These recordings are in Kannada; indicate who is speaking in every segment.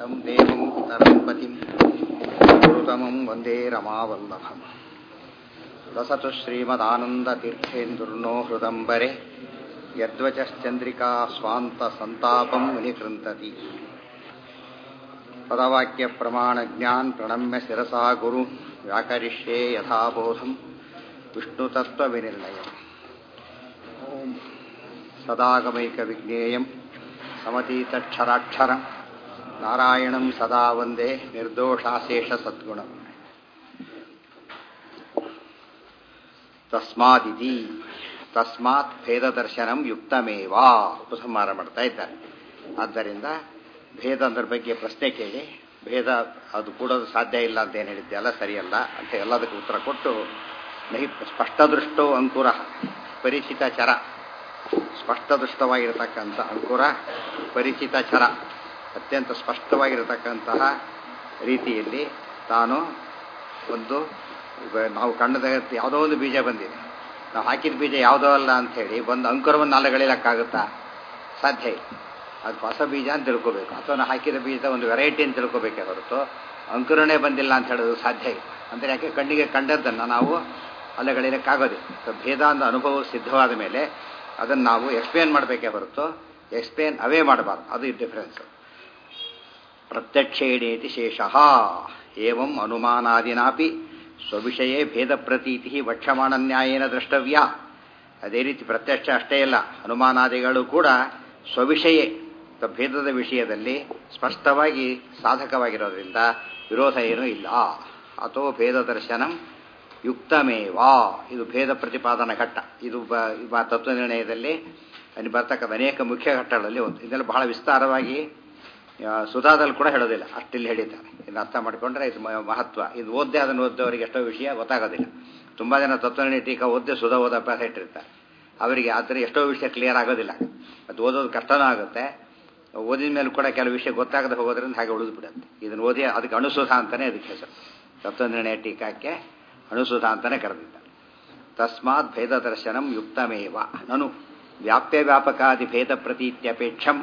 Speaker 1: तं देवं पितरं पतिं गुरुतमं वन्दे रमावल्लभम् रसतु श्रीमदानन्दतीर्थेन्दुर्नो हृदम्बरे यद्वचश्चन्द्रिका स्वान्तसन्तापं विनिकृन्तति पदवाक्यप्रमाणज्ञान् प्रणम्य शिरसा गुरु व्याकरिष्ये यथाबोधं विष्णुतत्त्वविनिर्णयम् ॐ सदागमैकविज्ञेयं समतीतक्षराक्षरं नारायणं सदा वन्दे निर्दोषाशेषसद्गुणम् ತಸ್ಮಾದಿತಿ ತಸ್ಮಾತ್ ಭೇದದರ್ಶನಂ ಯುಕ್ತಮೇವ ಉಪಸಂಹಾರ ಮಾಡ್ತಾ ಇದ್ದಾರೆ ಆದ್ದರಿಂದ ಭೇದ ಅಂದ್ರ ಬಗ್ಗೆ ಪ್ರಶ್ನೆ ಕೇಳಿ ಭೇದ ಅದು ಕೂಡೋದು ಸಾಧ್ಯ ಇಲ್ಲ ಅಂತ ಏನು ಹೇಳಿದ್ದೆ ಅಲ್ಲ ಸರಿಯಲ್ಲ ಅಂತ ಎಲ್ಲದಕ್ಕೂ ಉತ್ತರ ಕೊಟ್ಟು ನಹಿ ಸ್ಪಷ್ಟದೃಷ್ಟೋ ಅಂಕುರ ಪರಿಚಿತ ಚರ ಸ್ಪಷ್ಟದೃಷ್ಟವಾಗಿರತಕ್ಕಂಥ ಅಂಕುರ ಪರಿಚಿತ ಚರ ಅತ್ಯಂತ ಸ್ಪಷ್ಟವಾಗಿರತಕ್ಕಂತಹ ರೀತಿಯಲ್ಲಿ ತಾನು ಒಂದು ನಾವು ಕಣ್ಣದ ಯಾವುದೋ ಒಂದು ಬೀಜ ಬಂದಿದೆ ನಾವು ಹಾಕಿದ ಬೀಜ ಯಾವುದೋ ಅಲ್ಲ ಅಂಥೇಳಿ ಒಂದು ಅಂಕುರವನ್ನು ಅಲ್ಲಗಳಿಲಕ್ಕಾಗುತ್ತಾ ಸಾಧ್ಯ ಇಲ್ಲ ಅದು ಹೊಸ ಬೀಜ ಅಂತ ತಿಳ್ಕೋಬೇಕು ಅಥವಾ ನಾವು ಹಾಕಿದ ಬೀಜದ ಒಂದು ವೆರೈಟಿ ಅಂತ ತಿಳ್ಕೋಬೇಕೇ ಹೊರತು ಅಂಕುರನೇ ಬಂದಿಲ್ಲ ಅಂತ ಹೇಳೋದು ಸಾಧ್ಯ ಇಲ್ಲ ಅಂದರೆ ಯಾಕೆ ಕಣ್ಣಿಗೆ ಕಂಡದ್ದನ್ನು ನಾವು ಅಲ್ಲಗಳಿಲಕ್ಕಾಗೋದಿಲ್ಲ ಭೇದ ಅಂತ ಅನುಭವ ಸಿದ್ಧವಾದ ಮೇಲೆ ಅದನ್ನು ನಾವು ಎಕ್ಸ್ಪ್ಲೇನ್ ಮಾಡಬೇಕೇ ಹೊರತು ಎಕ್ಸ್ಪ್ಲೇನ್ ಅವೇ ಮಾಡಬಾರ್ದು ಅದು ಡಿಫ್ರೆನ್ಸ್ ಪ್ರತ್ಯಕ್ಷೇಣೇತಿ ಶೇಷಃ ಏವಂ ಅನುಮಾನಾದಿನಾಪಿ ಸ್ವವಿಷಯೇ ಭೇದ ಪ್ರತೀತಿ ವಕ್ಷಮಾಣ ನ್ಯಾಯೇನ ದ್ರಷ್ಟವ್ಯ ಅದೇ ರೀತಿ ಪ್ರತ್ಯಕ್ಷ ಅಷ್ಟೇ ಇಲ್ಲ ಅನುಮಾನಾದಿಗಳು ಕೂಡ ಸ್ವವಿಷಯೇ ಭೇದದ ವಿಷಯದಲ್ಲಿ ಸ್ಪಷ್ಟವಾಗಿ ಸಾಧಕವಾಗಿರೋದ್ರಿಂದ ವಿರೋಧ ಏನೂ ಇಲ್ಲ ಅಥೋ ಭೇದ ದರ್ಶನಂ ಯುಕ್ತಮೇವಾ ಇದು ಭೇದ ಪ್ರತಿಪಾದನಾ ಘಟ್ಟ ಇದು ತತ್ವ ನಿರ್ಣಯದಲ್ಲಿ ಅಲ್ಲಿ ಬರ್ತಕ್ಕಂಥ ಅನೇಕ ಮುಖ್ಯ ಘಟ್ಟಗಳಲ್ಲಿ ಒಂದು ಇದೆಲ್ಲ ಬಹಳ ವಿಸ್ತಾರವಾಗಿ ಸುಧಾದಲ್ಲಿ ಕೂಡ ಹೇಳೋದಿಲ್ಲ ಅಷ್ಟಿಲ್ಲಿ ಹೇಳಿದ್ದಾರೆ ಇದನ್ನು ಅರ್ಥ ಮಾಡಿಕೊಂಡ್ರೆ ಇದು ಮಹತ್ವ ಇದು ಓದ್ದೆ ಅದನ್ನು ಓದ್ದವರಿಗೆ ಎಷ್ಟೋ ವಿಷಯ ಗೊತ್ತಾಗೋದಿಲ್ಲ ತುಂಬ ಜನ ತತ್ವನಿರ್ಣಯ ಟೀಕಾ ಓದ್ದೆ ಸುಧಾ ಓದ ಅಭ್ಯಾಸ ಇಟ್ಟಿರ್ತಾರೆ ಅವರಿಗೆ ಆದರೆ ಎಷ್ಟೋ ವಿಷಯ ಕ್ಲಿಯರ್ ಆಗೋದಿಲ್ಲ ಅದು ಓದೋದು ಕಷ್ಟನೂ ಆಗುತ್ತೆ ಓದಿದ ಮೇಲೆ ಕೂಡ ಕೆಲವು ವಿಷಯ ಗೊತ್ತಾಗದೆ ಹೋಗೋದ್ರಿಂದ ಹಾಗೆ ಉಳಿದು ಬಿಡುತ್ತೆ ಇದನ್ನು ಓದಿ ಅದಕ್ಕೆ ಅನುಸುಧ ಅಂತಲೇ ಅದಕ್ಕೆ ಹೆಸರು ತತ್ವನಿರ್ಣಯ ಟೀಕಾಕ್ಕೆ ಅನುಸುಧ ಅಂತಲೇ ಕರೆದಿದ್ದಾರೆ ತಸ್ಮಾತ್ ಭೇದ ದರ್ಶನಂ ಯುಕ್ತಮೇವ ನನು ವ್ಯಾಪ್ಯ ವ್ಯಾಪಕಾದಿ ಭೇದ ಪ್ರತೀತ್ಯಪೇಕ್ಷಂ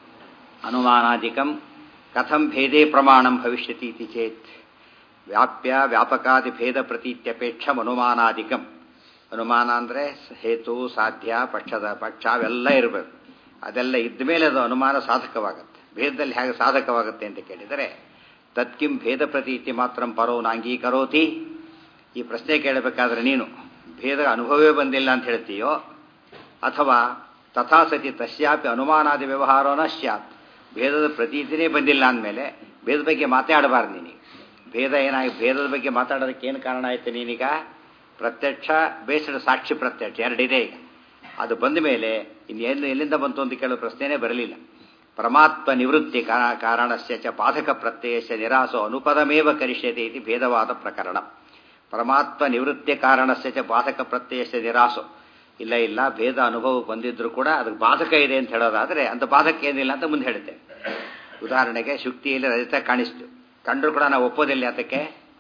Speaker 1: ಅನುಮಾನಾದಿಕಂ ಕಥಂ ಭೇದೇ ಪ್ರಮಾಣಂ ಭವಿಷ್ಯತಿ ಇತಿ ಚೇತ್ ವ್ಯಾಪ್ಯ ವ್ಯಾಪಕಾದಿ ಭೇದ ಪ್ರತೀತ್ಯಪೇಕ್ಷಂ ಅನುಮಾನಾದಿಕಂ ಅನುಮಾನ ಅಂದರೆ ಹೇತು ಸಾಧ್ಯ ಪಕ್ಷದ ಪಕ್ಷ ಅವೆಲ್ಲ ಇರಬೇಕು ಅದೆಲ್ಲ ಇದ್ದ ಮೇಲೆ ಅದು ಅನುಮಾನ ಸಾಧಕವಾಗುತ್ತೆ ಭೇದದಲ್ಲಿ ಹೇಗೆ ಸಾಧಕವಾಗುತ್ತೆ ಅಂತ ಕೇಳಿದರೆ ತತ್ಕಿಂ ಭೇದ ಪ್ರತೀತಿ ಮಾತ್ರ ಪರೋ ನಾಂಗೀಕರೋತಿ ಈ ಪ್ರಶ್ನೆ ಕೇಳಬೇಕಾದ್ರೆ ನೀನು ಭೇದ ಅನುಭವವೇ ಬಂದಿಲ್ಲ ಅಂತ ಹೇಳ್ತೀಯೋ ಅಥವಾ ತಥಾಸತಿ ತಸ್ಯಾಪಿ ಅನುಮಾನಾದಿ ವ್ಯವಹಾರನ ಸ್ಯಾತ್ ಭೇದದ ಪ್ರತೀತಿನೇ ಬಂದಿಲ್ಲ ಅಂದಮೇಲೆ ಭೇದ ಬಗ್ಗೆ ಮಾತಾಡಬಾರ್ದು ನೀನೀಗ ಭೇದ ಏನಾಗಿ ಭೇದದ ಬಗ್ಗೆ ಮಾತಾಡೋದಕ್ಕೆ ಏನು ಕಾರಣ ಆಯ್ತು ನೀನೀಗ ಪ್ರತ್ಯಕ್ಷ ಬೇಸದ ಸಾಕ್ಷಿ ಪ್ರತ್ಯಕ್ಷ ಎರಡಿದೆ ಈಗ ಅದು ಬಂದ ಮೇಲೆ ಇನ್ನೇನು ಎಲ್ಲಿಂದ ಬಂತು ಅಂತ ಕೇಳೋ ಪ್ರಶ್ನೆನೇ ಬರಲಿಲ್ಲ ಪರಮಾತ್ಮ ನಿವೃತ್ತಿ ಕಾರಣಸ್ಯ ಚ ಬಾಧಕ ಪ್ರತ್ಯಯಸ್ಯ ನಿರಾಸೋ ಅನುಪದಮೇವ ಕರಿಷ್ಯತೆ ಇದು ಭೇದವಾದ ಪ್ರಕರಣ ಪರಮಾತ್ಮ ನಿವೃತ್ತಿ ಕಾರಣಸ್ಯ ಚ ಬಾಧಕ ಪ್ರತ್ಯಯಸ್ಯ ನಿರಾಸೋ ಇಲ್ಲ ಇಲ್ಲ ಭೇದ ಅನುಭವ ಬಂದಿದ್ರು ಕೂಡ ಅದಕ್ಕೆ ಬಾಧಕ ಇದೆ ಅಂತ ಹೇಳೋದಾದ್ರೆ ಅಂತ ಬಾಧಕ ಏನಿಲ್ಲ ಅಂತ ಮುಂದೆ ಹೇಳುತ್ತೆ ಉದಾಹರಣೆಗೆ ಶುಕ್ತಿಯಲ್ಲಿ ರಜತ ಕಾಣಿಸ್ತು ಕಂಡ್ರು ಕೂಡ ನಾವು ಒಪ್ಪೋದಿಲ್ಲ ಅದಕ್ಕೆ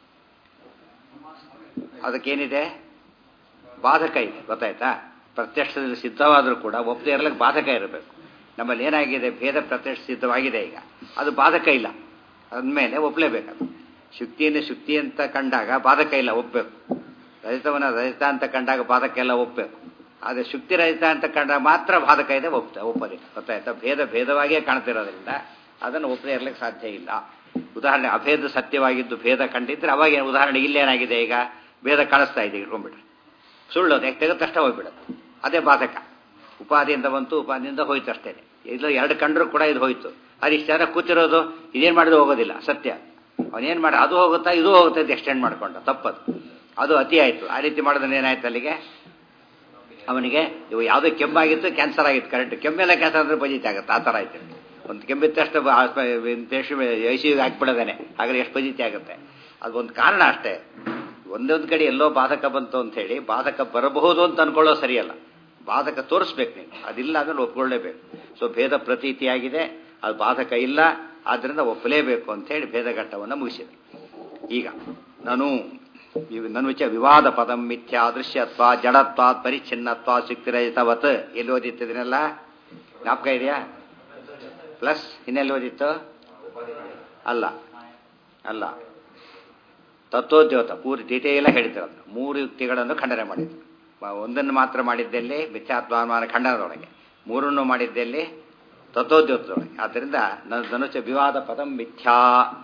Speaker 1: ಅದಕ್ಕೇನಿದೆ ಬಾಧಕ ಇದೆ ಗೊತ್ತಾಯ್ತಾ ಪ್ರತ್ಯಕ್ಷದಲ್ಲಿ ಸಿದ್ಧವಾದರೂ ಕೂಡ ಒಪ್ಪದೇ ಇರಲಿಕ್ಕೆ ಬಾಧಕ ಇರಬೇಕು ನಮ್ಮಲ್ಲಿ ಏನಾಗಿದೆ ಭೇದ ಪ್ರತ್ಯಕ್ಷ ಸಿದ್ಧವಾಗಿದೆ ಈಗ ಅದು ಬಾಧಕ ಇಲ್ಲ ಅಂದಮೇಲೆ ಒಪ್ಪಲೇಬೇಕದು ಶುಕ್ತಿಯನ್ನು ಶುಕ್ತಿ ಅಂತ ಕಂಡಾಗ ಬಾಧಕ ಇಲ್ಲ ಒಪ್ಪಬೇಕು ರಜತವನ್ನ ರಜತ ಅಂತ ಕಂಡಾಗ ಬಾಧಕ ಎಲ್ಲ ಒಪ್ಪಬೇಕು ಆದರೆ ಶುಕ್ತಿ ರಹಿತ ಅಂತ ಕಂಡಾಗ ಮಾತ್ರ ಬಾಧಕ ಇದೆ ಒಪ್ತ ಒಪ್ಪೋದಿಲ್ಲ ಗೊತ್ತಾಯ್ತಾ ಭೇದ ಭೇದವಾಗಿಯೇ ಕಾಣ್ತಿರೋದ್ರಿಂದ ಅದನ್ನು ಒಪ್ಪದೇ ಇರಲಿಕ್ಕೆ ಸಾಧ್ಯ ಇಲ್ಲ ಉದಾಹರಣೆ ಅಭೇದ ಸತ್ಯವಾಗಿದ್ದು ಭೇದ ಕಂಡಿದ್ರೆ ಅವಾಗ ಉದಾಹರಣೆ ಇಲ್ಲೇನಾಗಿದೆ ಈಗ ಭೇದ ಕಾಣಿಸ್ತಾ ಇದೆ ಇಟ್ಕೊಂಡ್ಬಿಟ್ರೆ ಸುಳ್ಳು ಅದು ತೆಗೆದ ತಕ್ಷಣ ಹೋಗ್ಬಿಡುತ್ತೆ ಅದೇ ಬಾಧಕ ಉಪಾಧಿಯಿಂದ ಬಂತು ಉಪಾಧಿಯಿಂದ ಹೋಯ್ತು ಅಷ್ಟೇ ಇಲ್ಲ ಎರಡು ಕಂಡ್ರು ಕೂಡ ಇದು ಹೋಯ್ತು ಅದು ಇಷ್ಟು ಜನ ಕೂತಿರೋದು ಇದೇನು ಮಾಡಿದ್ರು ಹೋಗೋದಿಲ್ಲ ಸತ್ಯ ಅವನೇನು ಮಾಡಿ ಅದು ಹೋಗುತ್ತಾ ಇದು ಹೋಗುತ್ತೆ ಅಂತ ಎಕ್ಸ್ಟೆಂಡ್ ಮಾಡ್ಕೊಂಡ ತಪ್ಪದು ಅದು ಅತಿ ಆಯಿತು ಆ ರೀತಿ ಮಾಡಿದ್ರೆ ಏನಾಯ್ತು ಅಲ್ಲಿಗೆ ಅವನಿಗೆ ಇವು ಯಾವುದೋ ಕೆಮ್ಮಾಗಿತ್ತು ಕ್ಯಾನ್ಸರ್ ಆಗಿತ್ತು ಕರೆಕ್ಟ್ ಕೆಮ್ಮೆಲ್ಲ ಕ್ಯಾನ್ಸರ್ ಅಂದ್ರೆ ಬಜಿತಿ ಆಗುತ್ತೆ ಆ ಥರ ಆಯ್ತು ಒಂದು ಕೆಮ್ಮಿತ್ತಷ್ಟು ಐ ಸಿ ಹಾಕ್ಬಿಡೋದೇನೆ ಹಾಗಾದ್ರೆ ಎಷ್ಟು ಬಜಿತಿ ಆಗುತ್ತೆ ಅದು ಒಂದು ಕಾರಣ ಅಷ್ಟೇ ಒಂದೊಂದು ಕಡೆ ಎಲ್ಲೋ ಬಾಧಕ ಬಂತು ಅಂತ ಹೇಳಿ ಬಾಧಕ ಬರಬಹುದು ಅಂತ ಅನ್ಕೊಳ್ಳೋ ಸರಿಯಲ್ಲ ಬಾಧಕ ತೋರಿಸ್ಬೇಕು ನೀನು ಅದಿಲ್ಲ ಅದನ್ನು ಒಪ್ಕೊಳ್ಳೇಬೇಕು ಸೊ ಭೇದ ಪ್ರತೀತಿಯಾಗಿದೆ ಅದು ಬಾಧಕ ಇಲ್ಲ ಆದ್ದರಿಂದ ಒಪ್ಪಲೇಬೇಕು ಅಂತ ಹೇಳಿ ಭೇದಘಟ್ಟವನ್ನು ಮುಗಿಸಿದೆ ಈಗ ನಾನು ನನು ಚ ವಿವಾದ ಪದಂ ಮಿಥ್ಯಾ ದೃಶ್ಯತ್ವ ಜಡತ್ವ ಪರಿಚ್ಛಿನ್ನತ್ವ ಸಿಕ್ತಿರಹಿತವತ್ ಎಲ್ಲಿ ಓದಿತ್ತಿದನೆಲ್ಲ ಜ್ಞಾಪಕ ಇದೆಯಾ ಪ್ಲಸ್ ಇನ್ನೆಲ್ಲಿ ಓದಿತ್ತು ಅಲ್ಲ ಅಲ್ಲ ತತ್ವೋದ್ಯೋತ ಪೂರ್ತಿ ಡೀಟೇಲ ಹೇಳ್ತಿರೋದು ಮೂರು ಯುಕ್ತಿಗಳನ್ನು ಖಂಡನೆ ಮಾಡಿದ್ರು ಮ- ಒಂದನ್ನು ಮಾತ್ರ ಮಾಡಿದ್ದಲ್ಲಿ ಮಿಥ್ಯಾತ್ವಾನುಮಾನ ಖಂಡನದೊಳಗೆ ಮೂರನ್ನು ಮಾಡಿದ್ದಲ್ಲಿ ತತ್ವೋದ್ಯೋತದೊಳಗೆ ಆದ್ದರಿಂದ ನ- ಧನುಷ ವಿವಾದ ಪದಂ ಮಿಥ್ಯಾ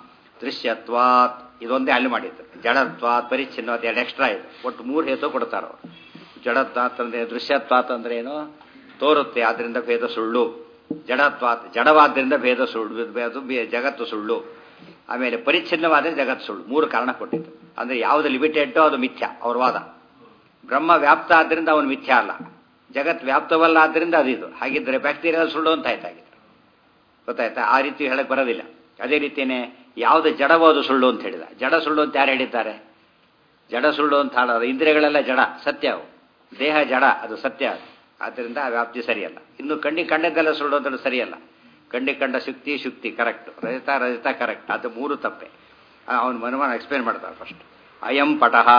Speaker 1: ದೃಶ್ಯತ್ವಾತ್ ಇದೊಂದೇ ಅಲ್ಲಿ ಮಾಡಿದ್ರು ಜಡತ್ವಾತ್ ಪರಿಚ್ಛಿನ್ನವಾದ ಎರಡು ಎಕ್ಸ್ಟ್ರಾ ಇದೆ ಒಟ್ಟು ಮೂರು ಹೇತು ಕೊಡ್ತಾರೆ ಅವರು ಜಡತ್ವಾತ್ ಅಂದ್ರೆ ದೃಶ್ಯತ್ವಾತ್ ಅಂದ್ರೆ ಏನು ತೋರುತ್ತೆ ಆದ್ರಿಂದ ಭೇದ ಸುಳ್ಳು ಜಡತ್ವಾತ್ ಜಡವಾದ್ರಿಂದ ಭೇದ ಸುಳ್ಳು ಅದು ಬೇ- ಜಗತ್ತು ಸುಳ್ಳು ಆಮೇಲೆ ಪರಿಚ್ಛಿನ್ನವಾದ ಜಗತ್ತು ಸುಳ್ಳು ಮೂರು ಕಾರಣ ಕೊಟ್ಟಿದ್ದು ಅಂದ್ರೆ ಯಾವುದು ಲಿಮಿಟೆಡ್ಡೋ ಅದು ಮಿಥ್ಯ ಅವ್ರ ವಾದ ಬ್ರಹ್ಮ ವ್ಯಾಪ್ತ ಆದ್ರಿಂದ ಅವನು ಮಿಥ್ಯ ಅಲ್ಲ ಜಗತ್ ವ್ಯಾಪ್ತವಲ್ಲ ಆದ್ರಿಂದ ಅದು ಇದು ಹಾಗಿದ್ರೆ ಬ್ಯಾಕ್ಟೀರಿಯಾ ಸುಳ್ಳು ಅಂತ ಆಯ್ತಾಗಿತ್ತು ಗೊತ್ತಾಯ್ತಾ ಆ ರೀತಿ ಹೇಳಕ್ ಬರೋದಿಲ್ಲ ಅದೇ ರೀತಿಯೇ ಯಾವುದು ಜಡವೋ ಅದು ಸುಳ್ಳು ಅಂತ ಹೇಳಿದ ಜಡ ಸುಳ್ಳು ಅಂತ ಯಾರು ಹೇಳಿದ್ದಾರೆ ಜಡ ಸುಳ್ಳು ಅಂತ ಹೇಳೋದು ಇಂದ್ರಿಯಗಳೆಲ್ಲ ಜಡ ಸತ್ಯ ಅವು ದೇಹ ಜಡ ಅದು ಸತ್ಯ ಅದು ಆದ್ದರಿಂದ ಆ ವ್ಯಾಪ್ತಿ ಸರಿಯಲ್ಲ ಇನ್ನು ಕಣ್ಣಿಗೆ ಕಂಡದ್ದೆಲ್ಲ ಸುಳ್ಳು ಅಂತ ಸರಿಯಲ್ಲ ಕಣ್ಣಿಗೆ ಕಂಡ ಶುಕ್ತಿ ಶುಕ್ತಿ ಕರೆಕ್ಟ್ ರಜತ ರಜತ ಕರೆಕ್ಟ್ ಅದು ಮೂರು ತಪ್ಪೆ ಅವನ ಮನವನ್ನು ಎಕ್ಸ್ಪ್ಲೇನ್ ಮಾಡ್ತಾರೆ ಫಸ್ಟ್ ಅಯಂ ಪಟಃ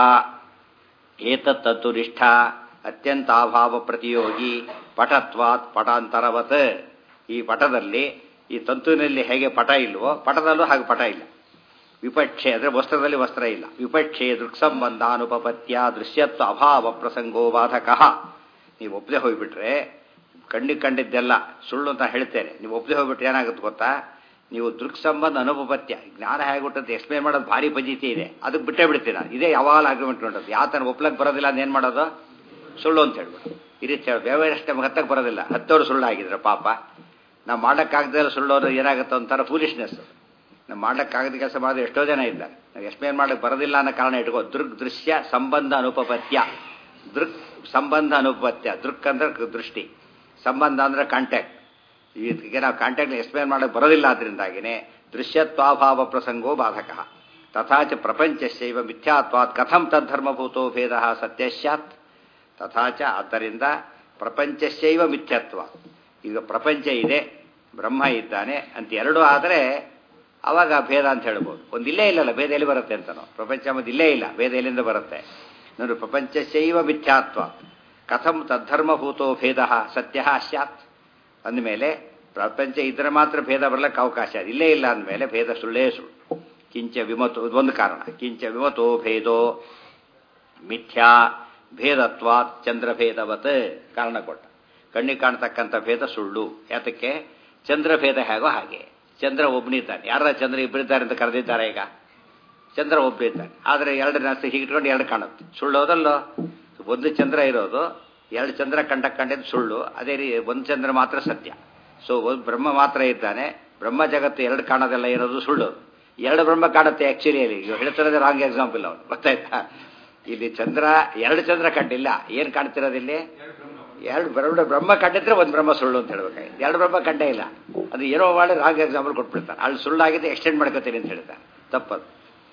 Speaker 1: ಏತತ್ತತ್ತು ನಿಷ್ಠ ಅತ್ಯಂತಾಭಾವ ಪ್ರತಿಯೋಗಿ ಪಟತ್ವಾತ್ ಪಟಾಂತರವತ್ ಈ ಪಟದಲ್ಲಿ ಈ ತಂತುವಿನಲ್ಲಿ ಹೇಗೆ ಪಟ ಇಲ್ವೋ ಪಟದಲ್ಲೂ ಹಾಗೆ ಪಟ ಇಲ್ಲ ವಿಪಕ್ಷೆ ಅಂದರೆ ವಸ್ತ್ರದಲ್ಲಿ ವಸ್ತ್ರ ಇಲ್ಲ ವಿಪಕ್ಷೆ ದೃಕ್ಸಂಬಂಧ ಅನುಪಪತ್ಯ ದೃಶ್ಯತ್ವ ಅಭಾವ ಪ್ರಸಂಗೋ ಬಾಧಕಃ ನೀವು ಒಪ್ಪದೆ ಹೋಗ್ಬಿಟ್ರೆ ಕಣ್ಣಿಗೆ ಕಂಡಿದ್ದೆಲ್ಲ ಸುಳ್ಳು ಅಂತ ಹೇಳ್ತೇನೆ ನೀವು ಒಪ್ಪದೆ ಹೋಗ್ಬಿಟ್ರೆ ಏನಾಗುತ್ತೆ ಗೊತ್ತಾ ನೀವು ದೃಕ್ ಸಂಬಂಧ ಅನುಪಪತ್ಯ ಜ್ಞಾನ ಹೇಗೆ ಹುಟ್ಟುತ್ತೆ ಎಕ್ಸ್ಪ್ಲೇನ್ ಮಾಡೋದು ಭಾರಿ ಪದ್ಧತಿ ಇದೆ ಅದಕ್ಕೆ ಬಿಟ್ಟೇ ಬಿಡ್ತೀನಿ ನಾನು ಇದೇ ಯಾವಾಗ ಆರ್ಗ್ಯುಮೆಂಟ್ ಮಾಡೋದು ಯಾವ ತನ ಒಪ್ಲಕ್ಕೆ ಬರೋದಿಲ್ಲ ಅಂತ ಏನು ಮಾಡೋದು ಸುಳ್ಳು ಅಂತ ಹೇಳ್ಬಿಟ್ಟು ಈ ರೀತಿ ಹೇಳಿ ವ್ಯವಹಾರಷ್ಟು ನಮ್ಗೆ ಹತ್ತಕ್ಕೆ ಬರೋದಿಲ್ಲ ಹತ್ತವರು ಸುಳ್ಳು ಆಗಿದ್ರೆ ಪಾಪ ನಾವು ಮಾಡೋಕ್ಕಾಗದೆ ಸುಳ್ಳೋರು ಏನಾಗುತ್ತೆ ಒಂಥರ ಫೂಲಿಶ್ನೆಸ್ ನಾವು ಮಾಡ್ಲಿಕ್ಕಾಗದ ಕೆಲಸ ಮಾಡೋದು ಎಷ್ಟೋ ಜನ ಇದ್ದಾರೆ ನಾವು ಎಕ್ಸ್ಪ್ಲೇನ್ ಮಾಡಕ್ಕೆ ಬರೋದಿಲ್ಲ ಅನ್ನೋ ಕಾರಣ ಇಟ್ಕೋ ದೃಕ್ ದೃಶ್ಯ ಸಂಬಂಧ ಅನುಪಪತ್ಯ ದೃಕ್ ಸಂಬಂಧ ಅನುಪತ್ಯ ದೃಕ್ ಅಂದ್ರೆ ದೃಷ್ಟಿ ಸಂಬಂಧ ಅಂದ್ರೆ ಕಾಂಟ್ಯಾಕ್ಟ್ ಈಗ ನಾವು ಕಾಂಟ್ಯಾಕ್ಟ್ ಎಕ್ಸ್ಪ್ಲೇನ್ ಮಾಡಕ್ಕೆ ಬರೋದಿಲ್ಲ ಆದ್ರಿಂದಾಗಿನೇ ದೃಶ್ಯತ್ವಾಭಾವ ಪ್ರಸಂಗೋ ಬಾಧಕ ತಥಾಚ ಪ್ರಪಂಚಸ್ಯೈವ ಮಿಥ್ಯಾತ್ವಾತ್ ಕಥಂ ತದ್ಧರ್ಮಭೂತೋ ಭೇದ ಸತ್ಯ ಸ್ಯಾತ್ ತಥಾಚ ಆದ್ದರಿಂದ ಪ್ರಪಂಚಸ್ಯೈವ ಮಿಥ್ಯತ್ವ ಈಗ ಪ್ರಪಂಚ ಇದೆ ಬ್ರಹ್ಮ ಇದ್ದಾನೆ ಅಂತ ಎರಡು ಆದರೆ ಅವಾಗ ಭೇದ ಅಂತ ಹೇಳ್ಬೋದು ಒಂದು ಇಲ್ಲೇ ಇಲ್ಲಲ್ಲ ಭೇದ ಎಲ್ಲಿ ಬರುತ್ತೆ ಅಂತ ನಾವು ಪ್ರಪಂಚ ಮತ್ತು ಇಲ್ಲೇ ಇಲ್ಲ ಭೇದ ಎಲ್ಲಿಂದ ಬರುತ್ತೆ ನೋಡಿ ಪ್ರಪಂಚಸ್ಯೈವ ಮಿಥ್ಯಾತ್ವ ಕಥಂ ತದ್ಧರ್ಮಭೂತೋ ಭೇದ ಸತ್ಯ ಸ್ಯಾತ್ ಅಂದಮೇಲೆ ಪ್ರಪಂಚ ಇದ್ರೆ ಮಾತ್ರ ಭೇದ ಬರ್ಲಿಕ್ಕೆ ಅವಕಾಶ ಇದೆ ಇಲ್ಲೇ ಇಲ್ಲ ಅಂದಮೇಲೆ ಭೇದ ಸುಳ್ಳೇ ಸುಳ್ಳು ಕಿಂಚ ವಿಮತೋ ಒಂದು ಕಾರಣ ಕಿಂಚ ವಿಮತೋ ಭೇದೋ ಮಿಥ್ಯಾ ಭೇದತ್ವಾತ್ ಚಂದ್ರಭೇದವತ್ ಕಾರಣ ಕೊಟ್ಟ ಕಣ್ಣಿಗೆ ಕಾಣ್ತಕ್ಕಂಥ ಭೇದ ಸುಳ್ಳು ಯಾತಕ್ಕೆ ಚಂದ್ರಭೇದ ಹೇಗೋ ಹಾಗೆ ಚಂದ್ರ ಒಬ್ಬನಿದ್ದಾನೆ ಯಾರ ಚಂದ್ರ ಇಬ್ಬರಿದ್ದಾರೆ ಅಂತ ಕರೆದಿದ್ದಾರೆ ಈಗ ಚಂದ್ರ ಒಬ್ಬನಿದ್ದಾನೆ ಆದರೆ ಎರಡು ನರ್ಸ್ ಹೀಗೆ ಇಟ್ಕೊಂಡು ಎರಡು ಕಾಣುತ್ತೆ ಸುಳ್ಳೋದಲ್ಲೋ ಒಂದು ಚಂದ್ರ ಇರೋದು ಎರಡು ಚಂದ್ರ ಕಂಡ ಕಂಡಿದ್ದು ಸುಳ್ಳು ಅದೇ ರೀ ಒಂದು ಚಂದ್ರ ಮಾತ್ರ ಸತ್ಯ ಸೊ ಒಂದು ಬ್ರಹ್ಮ ಮಾತ್ರ ಇದ್ದಾನೆ ಬ್ರಹ್ಮ ಜಗತ್ತು ಎರಡು ಕಾಣೋದೆಲ್ಲ ಇರೋದು ಸುಳ್ಳು ಎರಡು ಬ್ರಹ್ಮ ಕಾಣುತ್ತೆ ಆಕ್ಚುಲಿ ಅಲ್ಲಿ ಈಗ ಹೇಳ್ತಿರೋದೇ ರಾಂಗ್ ಎಕ್ಸಾಂಪಲ್ ಅವನು ಗೊತ್ತಾಯ್ತಾ ಇಲ್ಲಿ ಚಂದ್ರ ಎರಡು ಚಂದ್ರ ಕಂಡಿಲ್ಲ ಏನು ಕಾಣ್ತಿರೋದಿಲ್ಲಿ ಎರಡು ಬ್ರಹ್ಮ ಬ್ರಹ್ಮ ಕಂಡಿದ್ರೆ ಒಂದು ಬ್ರಹ್ಮ ಸುಳ್ಳು ಅಂತ ಹೇಳ್ಬೇಕಾಗಿ ಎರಡು ಬ್ರಹ್ಮ ಕಂಡೇ ಇಲ್ಲ ಅದು ಏನೋ ಮಾಡಿ ರಾಂಗ್ ಎಕ್ಸಾಂಪಲ್ ಕೊಟ್ಬಿಡ್ತಾನೆ ಅಲ್ಲಿ ಸುಳ್ಳಾಗಿದೆ ಎಕ್ಸ್ಟೆಂಡ್ ಮಾಡ್ಕೋತೀನಿ ಅಂತ ಹೇಳ್ತಾನೆ ತಪ್ಪದು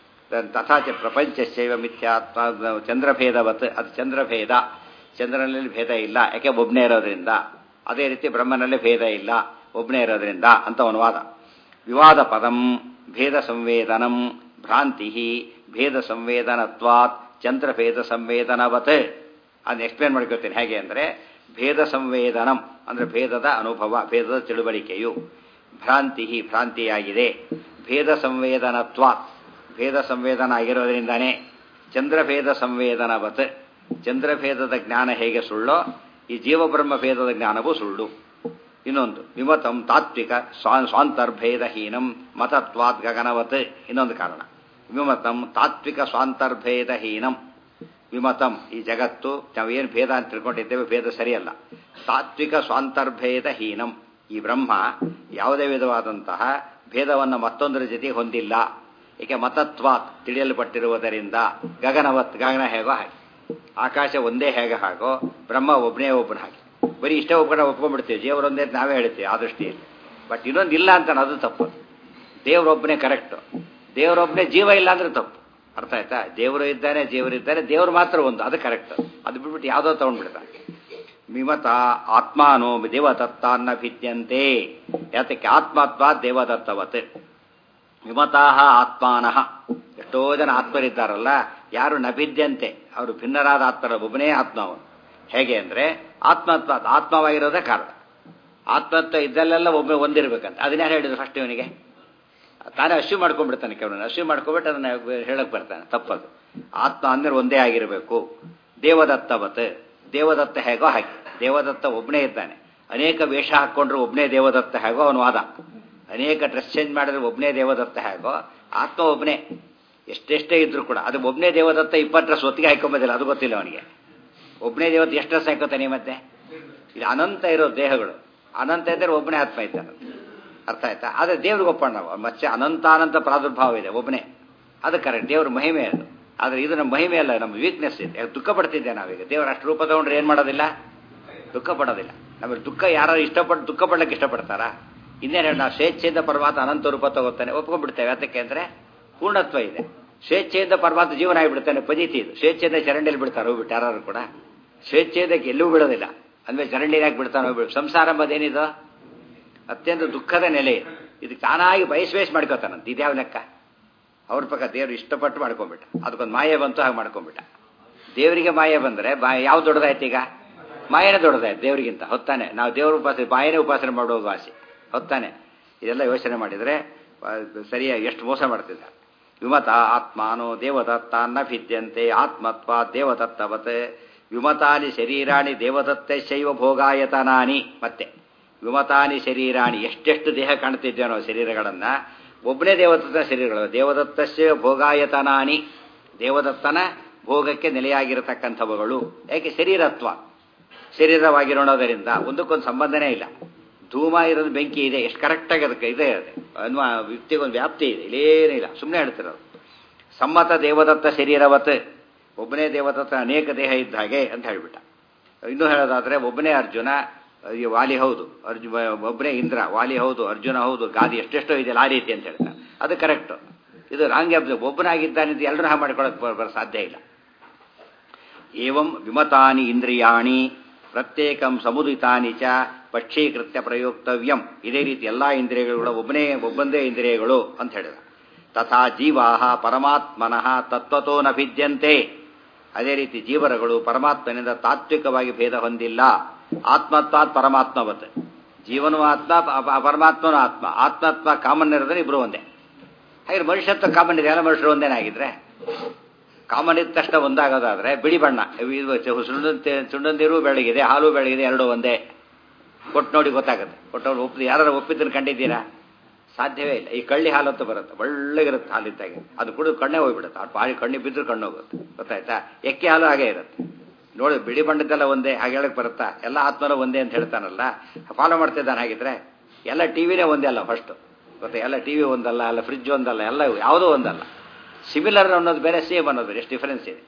Speaker 1: ತಥಾಚ ಪ್ರಪಂಚಸ್ಯೈವ ಮಿಥ್ಯಾತ್ಮ ಚಂದ್ರಭೇದವತ್ ಅದು ಚಂದ್ರಭೇದ ಚಂದ್ರನಲ್ಲಿ ಭೇದ ಇಲ್ಲ ಯಾಕೆ ಒಬ್ಬನೇ ಇರೋದ್ರಿಂದ ಅದೇ ರೀತಿ ಬ್ರಹ್ಮನಲ್ಲಿ ಭೇದ ಇಲ್ಲ ಒಬ್ಬನೇ ಇರೋದ್ರಿಂದ ಅಂತ ಅನುವಾದ ವಿವಾದ ಪದಂ ಭೇದ ಸಂವೇದನಂ ಭ್ರಾಂತಿ ಭೇದ ಸಂವೇದನತ್ವಾತ್ ಚಂದ್ರಭೇದ ಸಂವೇದನವತ್ ಅದನ್ನ ಎಕ್ಸ್ಪ್ಲೇನ್ ಮಾಡ್ಕೊತೀನಿ ಹೇಗೆ ಅಂದರೆ ಭೇದ ಸಂವೇದನಂ ಅಂದರೆ ಭೇದದ ಅನುಭವ ಭೇದದ ತಿಳುವಳಿಕೆಯು ಭ್ರಾಂತಿ ಭ್ರಾಂತಿಯಾಗಿದೆ ಭೇದ ಸಂವೇದನತ್ವಾತ್ ಭೇದ ಸಂವೇದನ ಆಗಿರೋದ್ರಿಂದಾನೇ ಚಂದ್ರಭೇದ ಸಂವೇದನವತ್ ಚಂದ್ರಭೇದದ ಜ್ಞಾನ ಹೇಗೆ ಸುಳ್ಳೋ ಈ ಜೀವಬ್ರಹ್ಮ ಭೇದದ ಜ್ಞಾನವೂ ಸುಳ್ಳು ಇನ್ನೊಂದು ವಿಮತಂ ತಾತ್ವಿಕ ಸ್ವಾಂತರ್ಭೇದಹೀನಂ ಮತತ್ವಾದ್ ಗಗನವತ್ ಇನ್ನೊಂದು ಕಾರಣ ವಿಮತಂ ತಾತ್ವಿಕ ಸ್ವಾಂತರ್ಭೇದಹೀನಂ ವಿಮತಂ ಈ ಜಗತ್ತು ನಾವೇನು ಭೇದ ಅಂತ ತಿಳ್ಕೊಂಡಿದ್ದೇವೆ ಭೇದ ಸರಿಯಲ್ಲ ತಾತ್ವಿಕ ಸ್ವಾಂತರ್ಭೇದಹೀನಂ ಈ ಬ್ರಹ್ಮ ಯಾವುದೇ ವಿಧವಾದಂತಹ ಭೇದವನ್ನು ಮತ್ತೊಂದರ ಜೊತೆ ಹೊಂದಿಲ್ಲ ಏಕೆ ಮತತ್ವ ತಿಳಿಯಲ್ಪಟ್ಟಿರುವುದರಿಂದ ಗಗನವತ್ ಗಗನ ಹೇಗೋ ಹಾಗೆ ಆಕಾಶ ಒಂದೇ ಹೇಗೆ ಹಾಗೋ ಬ್ರಹ್ಮ ಒಬ್ಬನೇ ಒಬ್ಬನ ಹಾಗೆ ಬರೀ ಇಷ್ಟೇ ಒಬ್ಬನ ಒಪ್ಕೊಂಡ್ಬಿಡ್ತೀವಿ ದೇವರೊಂದೇ ಅಂತ ನಾವೇ ಹೇಳ್ತೀವಿ ಆ ದೃಷ್ಟಿಯಲ್ಲಿ ಬಟ್ ಇನ್ನೊಂದು ಇಲ್ಲ ಅಂತ ಅದು ತಪ್ಪು ದೇವರೊಬ್ಬನೇ ಕರೆಕ್ಟು ದೇವರೊಬ್ಬನೇ ಜೀವ ಇಲ್ಲ ಅಂದ್ರೆ ತಪ್ಪು ಅರ್ಥ ಆಯ್ತಾ ದೇವರು ಇದ್ದಾನೆ ದೇವರಿದ್ದಾನೆ ದೇವರು ಮಾತ್ರ ಒಂದು ಅದು ಕರೆಕ್ಟ್ ಅದು ಬಿಟ್ಬಿಟ್ಟು ಯಾವುದೋ ತಗೊಂಡ್ಬಿಡ್ತಾನೆ ವಿಮತ ಆತ್ಮಾನೋ ದೇವದತ್ತಾನ್ನ ಭಿದ್ಯಂತೆ ಯಾತಕ್ಕೆ ಆತ್ಮತ್ವ ದೇವದತ್ತವತ್ ವಿಮತಾಹ ಆತ್ಮಾನಃ ಎಷ್ಟೋ ಜನ ಆತ್ಮರಿದ್ದಾರಲ್ಲ ಯಾರು ನಭಿದ್ಯಂತೆ ಅವರು ಭಿನ್ನರಾದ ಆತ್ಮರ ಒಬ್ಬನೇ ಆತ್ಮ ಅವನು ಹೇಗೆ ಅಂದ್ರೆ ಆತ್ಮತ್ವ ಆತ್ಮವಾಗಿರೋದೇ ಕಾರಣ ಆತ್ಮತ್ವ ಇದ್ದಲ್ಲೆಲ್ಲ ಒಬ್ಬ ಒಂದಿರ್ಬೇಕಂತ ಅದನ್ನೇ ಹೇಳಿದ್ರು ಫಸ್ಟ್ ಇವನಿಗೆ ತಾನೇ ಅಶ್ಯೂ ಮಾಡ್ಕೊಂಡ್ಬಿಡ್ತಾನೆ ಕೆಲವೊಂದು ಅಶ್ಯೂ ಮಾಡ್ಕೊಂಡ್ಬಿಟ್ಟು ಅದನ್ನ ಹೇಳಕ್ ಬರ್ತಾನೆ ತಪ್ಪದು ಆತ್ಮ ಅಂದ್ರೆ ಒಂದೇ ಆಗಿರಬೇಕು ದೇವದತ್ತವತ್ ದೇವದತ್ತ ಹೇಗೋ ಹಾಗೆ ದೇವದತ್ತ ಒಬ್ಬನೇ ಇದ್ದಾನೆ ಅನೇಕ ವೇಷ ಹಾಕ್ಕೊಂಡ್ರೆ ಒಬ್ಬನೇ ದೇವದತ್ತ ಹೇಗೋ ಅವನು ವಾದ ಅನೇಕ ಡ್ರೆಸ್ ಚೇಂಜ್ ಮಾಡಿದ್ರೆ ಒಬ್ಬನೇ ದೇವದತ್ತ ಹೇಗೋ ಆತ್ಮ ಒಬ್ಬನೇ ಎಷ್ಟೆಷ್ಟೇ ಇದ್ರು ಕೂಡ ಅದು ಒಬ್ಬನೇ ದೇವದತ್ತ ಇಪ್ಪತ್ತು ಡ್ರೆಸ್ ಒತ್ತಿಗೆ ಹಾಕೊಂಬೋದಿಲ್ಲ ಅದು ಗೊತ್ತಿಲ್ಲ ಅವನಿಗೆ ಒಬ್ಬನೇ ದೇವತೆ ಎಷ್ಟು ಡ್ರೆಸ್ ಹಾಕೋತಾನೆ ಮತ್ತೆ ಇದು ಅನಂತ ಇರೋ ದೇಹಗಳು ಅನಂತ ಇದ್ದರೆ ಒಬ್ಬನೇ ಆತ್ಮ ಇದ್ದಾನೆ ಅರ್ಥ ಆಯ್ತಾ ಆದರೆ ದೇವ್ರಿಗೆ ಒಪ್ಪಣ ನಾವು ಮತ್ತೆ ಅನಂತಾನಂತ ಪ್ರಾದುರ್ಭಾವ ಇದೆ ಒಬ್ಬನೇ ಅದು ಕರೆಕ್ಟ್ ದೇವ್ರ ಮಹಿಮೆ ಅದು ಆದರೆ ಇದು ನಮ್ಮ ಮಹಿಮೆ ಅಲ್ಲ ನಮ್ಮ ವೀಕ್ನೆಸ್ ಇದೆ ದುಃಖ ಪಡ್ತಿದ್ದೆ ನಾವೀಗ ದೇವರ ಅಷ್ಟು ರೂಪ ತಗೊಂಡ್ರೆ ಏನು ಮಾಡೋದಿಲ್ಲ ದುಃಖ ಪಡೋದಿಲ್ಲ ನಮಗೆ ದುಃಖ ಯಾರು ಇಷ್ಟಪಟ್ಟು ದುಃಖ ಪಡ್ಲಿಕ್ಕೆ ಇಷ್ಟಪಡ್ತಾರಾ ಇನ್ನೇನು ಹೇಳಿ ನಾವು ಸ್ವೇಚ್ಛೆಯಿಂದ ಪರಮಾತ್ಮ ಅನಂತ ರೂಪ ತಗೋತಾನೆ ಒಪ್ಕೊಂಡ್ಬಿಡ್ತೇವೆ ಅದಕ್ಕೆ ಅಂದರೆ ಪೂರ್ಣತ್ವ ಇದೆ ಸ್ವೇಚ್ಛೆಯಿಂದ ಪರಮಾತ್ಮ ಜೀವನ ಆಗಿಬಿಡ್ತಾನೆ ಪಜಿತಿ ಇದು ಸ್ವೇಚ್ಛೆಯಿಂದ ಚರಂಡಿಯಲ್ಲಿ ಬಿಡ್ತಾರೆ ಹೋಗ್ಬಿಟ್ಟು ಯಾರು ಕೂಡ ಸ್ವೇಚ್ಛೆಯದಕ್ಕೆ ಎಲ್ಲೂ ಬಿಡೋದಿಲ್ಲ ಅಂದ್ರೆ ಚರಂಡಿನಾಗಿ ಬಿಡ್ತಾನೆ ಹೋಗ್ಬಿಟ್ಟು ಸಂಸಾರ ಎಂಬುದೇನಿದು ಅತ್ಯಂತ ದುಃಖದ ನೆಲೆ ಇದು ಇದಕ್ಕೆ ತಾನಾಗಿ ಬಯಸ್ವೇಸ್ ಮಾಡ್ಕೋತಾನಂತ ಇದ್ಯಾವ ಲೆಕ್ಕ ಅವ್ರ ಪಕ್ಕ ದೇವ್ರು ಇಷ್ಟಪಟ್ಟು ಮಾಡ್ಕೊಂಡ್ಬಿಟ್ಟ ಅದಕ್ಕೊಂದು ಮಾಯೆ ಬಂತು ಹಾಗೆ ಮಾಡ್ಕೊಂಡ್ಬಿಟ್ಟ ದೇವರಿಗೆ ಮಾಯೆ ಬಂದರೆ ಬಾ ಯಾವ್ದು ದೊಡ್ಡದಾಯ್ತು ಈಗ ಮಾಯನೇ ದೊಡ್ಡದಾಯ್ತು ದೇವರಿಗಿಂತ ಹೊತ್ತಾನೆ ನಾವು ದೇವ್ರ ಉಪಾಸನೆ ಬಾಯನೇ ಉಪಾಸನೆ ಮಾಡೋದು ಆಸೆ ಹೊತ್ತಾನೆ ಇದೆಲ್ಲ ಯೋಚನೆ ಮಾಡಿದರೆ ಸರಿಯಾಗಿ ಎಷ್ಟು ಮೋಸ ಮಾಡ್ತಿದ್ದ ವಿಮತ ಆತ್ಮಾನೋ ದೇವದತ್ತಾನ್ನ ಭಿದ್ಯಂತೆ ಆತ್ಮತ್ವ ದೇವದತ್ತವತ್ ವಿಮತಾನಿ ಶರೀರಾಣಿ ದೇವದತ್ತ ಶೈವ ಭೋಗಾಯತನಾನಿ ಮತ್ತೆ ವಿಮತಾನಿ ಶರೀರಾಣಿ ಎಷ್ಟೆಷ್ಟು ದೇಹ ಕಾಣ್ತಿದ್ದೇನೋ ಶರೀರಗಳನ್ನ ಒಬ್ಬನೇ ದೇವದತ್ತ ಶರೀರಗಳು ದೇವದತ್ತಸ್ಯ ಭೋಗಾಯತನಾನಿ ದೇವದತ್ತನ ಭೋಗಕ್ಕೆ ನೆಲೆಯಾಗಿರತಕ್ಕಂಥವುಗಳು ಯಾಕೆ ಶರೀರತ್ವ ಶರೀರವಾಗಿರೋಣೋದರಿಂದ ಒಂದಕ್ಕೊಂದು ಸಂಬಂಧನೇ ಇಲ್ಲ ಧೂಮ ಇರೋದು ಬೆಂಕಿ ಇದೆ ಎಷ್ಟು ಕರೆಕ್ಟಾಗಿ ಅದಕ್ಕೆ ಇದೆ ಅದೇ ಅನ್ನುವ ವ್ಯಕ್ತಿಗೊಂದು ವ್ಯಾಪ್ತಿ ಇದೆ ಇಲ್ಲೇನಿಲ್ಲ ಸುಮ್ಮನೆ ಹೇಳ್ತಿರೋದು ಸಮ್ಮತ ದೇವದತ್ತ ಶರೀರವತ್ ಒಬ್ಬನೇ ದೇವದತ್ತ ಅನೇಕ ದೇಹ ಇದ್ದ ಹಾಗೆ ಅಂತ ಹೇಳಿಬಿಟ್ಟ ಇನ್ನೂ ಹೇಳೋದಾದ್ರೆ ಒಬ್ಬನೇ ಅರ್ಜುನ ಈ ವಾಲಿ ಹೌದು ಅರ್ಜುನ ಒಬ್ಬನೇ ಇಂದ್ರ ವಾಲಿ ಹೌದು ಅರ್ಜುನ ಹೌದು ಗಾದಿ ಎಷ್ಟೆಷ್ಟೋ ಇದೆಯಲ್ಲ ಆ ರೀತಿ ಅಂತ ಹೇಳ್ತಾರೆ ಅದು ಕರೆಕ್ಟ್ ಇದು ರಾಂಗ್ ಒಬ್ಬನಾಗಿದ್ದಾನೆ ಅಂತ ಎಲ್ಲರೂ ಹಾಗೆ ಮಾಡ್ಕೊಳ್ಳೋಕೆ ಬರೋ ಸಾಧ್ಯ ಇಲ್ಲ ಏವಂ ವಿಮತಾನಿ ಇಂದ್ರಿಯಾಣಿ ಪ್ರತ್ಯೇಕಂ ಸಮುದಿತಾನಿ ಚ ಪಕ್ಷೀಕೃತ್ಯ ಪ್ರಯೋಕ್ತವ್ಯಂ ಇದೇ ರೀತಿ ಎಲ್ಲಾ ಇಂದ್ರಿಯಗಳು ಒಬ್ಬನೇ ಒಬ್ಬಂದೇ ಇಂದ್ರಿಯಗಳು ಅಂತ ಹೇಳಿದ ತಥಾ ಜೀವಾಹ ಪರಮಾತ್ಮನಃ ತತ್ವತೋ ನ ಭಿದ್ಯಂತೆ ಅದೇ ರೀತಿ ಜೀವರಗಳು ಪರಮಾತ್ಮನಿಂದ ತಾತ್ವಿಕವಾಗಿ ಭೇದ ಹೊಂದಿಲ್ಲ ಆತ್ಮತ್ವಾತ್ ಪರಮಾತ್ಮವತ್ ಜೀವನೂ ಆತ್ಮ ಪರಮಾತ್ಮನೂ ಆತ್ಮ ಆತ್ಮತ್ವ ಕಾಮನ್ ಇರೋದ್ರೆ ಇಬ್ರು ಒಂದೇ ಹಾಗೆ ಮನುಷ್ಯತ್ವ ಕಾಮನ್ ಇದೆ ಎಲ್ಲ ಮನುಷ್ಯರು ಒಂದೇನಾಗಿದ್ರೆ ಕಾಮನ್ ಇದ್ದ ತಕ್ಷಣ ಒಂದಾಗೋದಾದ್ರೆ ಬಿಳಿ ಬಣ್ಣ ಸುಣ್ಣಂತೆ ಸುಣ್ಣಂದಿರು ಬೆಳಗಿದೆ ಹಾಲು ಬೆಳಗಿದೆ ಎರಡು ಒಂದೇ ಕೊಟ್ಟು ನೋಡಿ ಗೊತ್ತಾಗುತ್ತೆ ಕೊಟ್ಟವ್ರು ಒಪ್ಪಿದ ಯಾರು ಒಪ್ಪಿದ್ದನ್ನು ಕಂಡಿದ್ದೀರಾ ಸಾಧ್ಯವೇ ಇಲ್ಲ ಈ ಕಳ್ಳಿ ಹಾಲು ಅಂತ ಬರುತ್ತೆ ಒಳ್ಳೆಗಿರುತ್ತೆ ಹಾಲಿದ್ದಾಗೆ ಅದು ಕುಡಿದು ಕಣ್ಣೇ ಹೋಗ್ಬಿಡುತ್ತೆ ಆ ಪಾಳಿ ಕಣ್ಣಿ ಬಿದ್ದರೂ ಕಣ್ಣು ಹೋಗುತ್ತೆ ಗೊತ್ತಾಯ್ತಾ ಎಕ್ಕೆ ಹಾಲು ಹಾಗೆ ಇರುತ್ತೆ ನೋಡಿ ಬಿಳಿ ಬಣ್ಣದ್ದೆಲ್ಲ ಒಂದೇ ಹಾಗೆ ಹೇಳಕ್ ಬರುತ್ತಾ ಎಲ್ಲ ಆತ್ಮನ ಒಂದೇ ಅಂತ ಹೇಳ್ತಾನಲ್ಲ ಫಾಲೋ ಮಾಡ್ತಿದ್ದಾನೆ ಹಾಗಿದ್ರೆ ಎಲ್ಲ ಟಿವಿನೇ ಒಂದೇ ಅಲ್ಲ ಫಸ್ಟ್ ಗೊತ್ತಾ ಎಲ್ಲ ಟಿವಿ ಒಂದಲ್ಲ ಎಲ್ಲ ಫ್ರಿಜ್ ಒಂದಲ್ಲ ಎಲ್ಲ ಯಾವುದೋ ಒಂದಲ್ಲ ಸಿಮಿಲರ್ ಅನ್ನೋದು ಬೇರೆ ಸೇಮ್ ಅನ್ನೋದು ಬೇರೆ ಎಷ್ಟು ಡಿಫರೆನ್ಸ್ ಇದೆ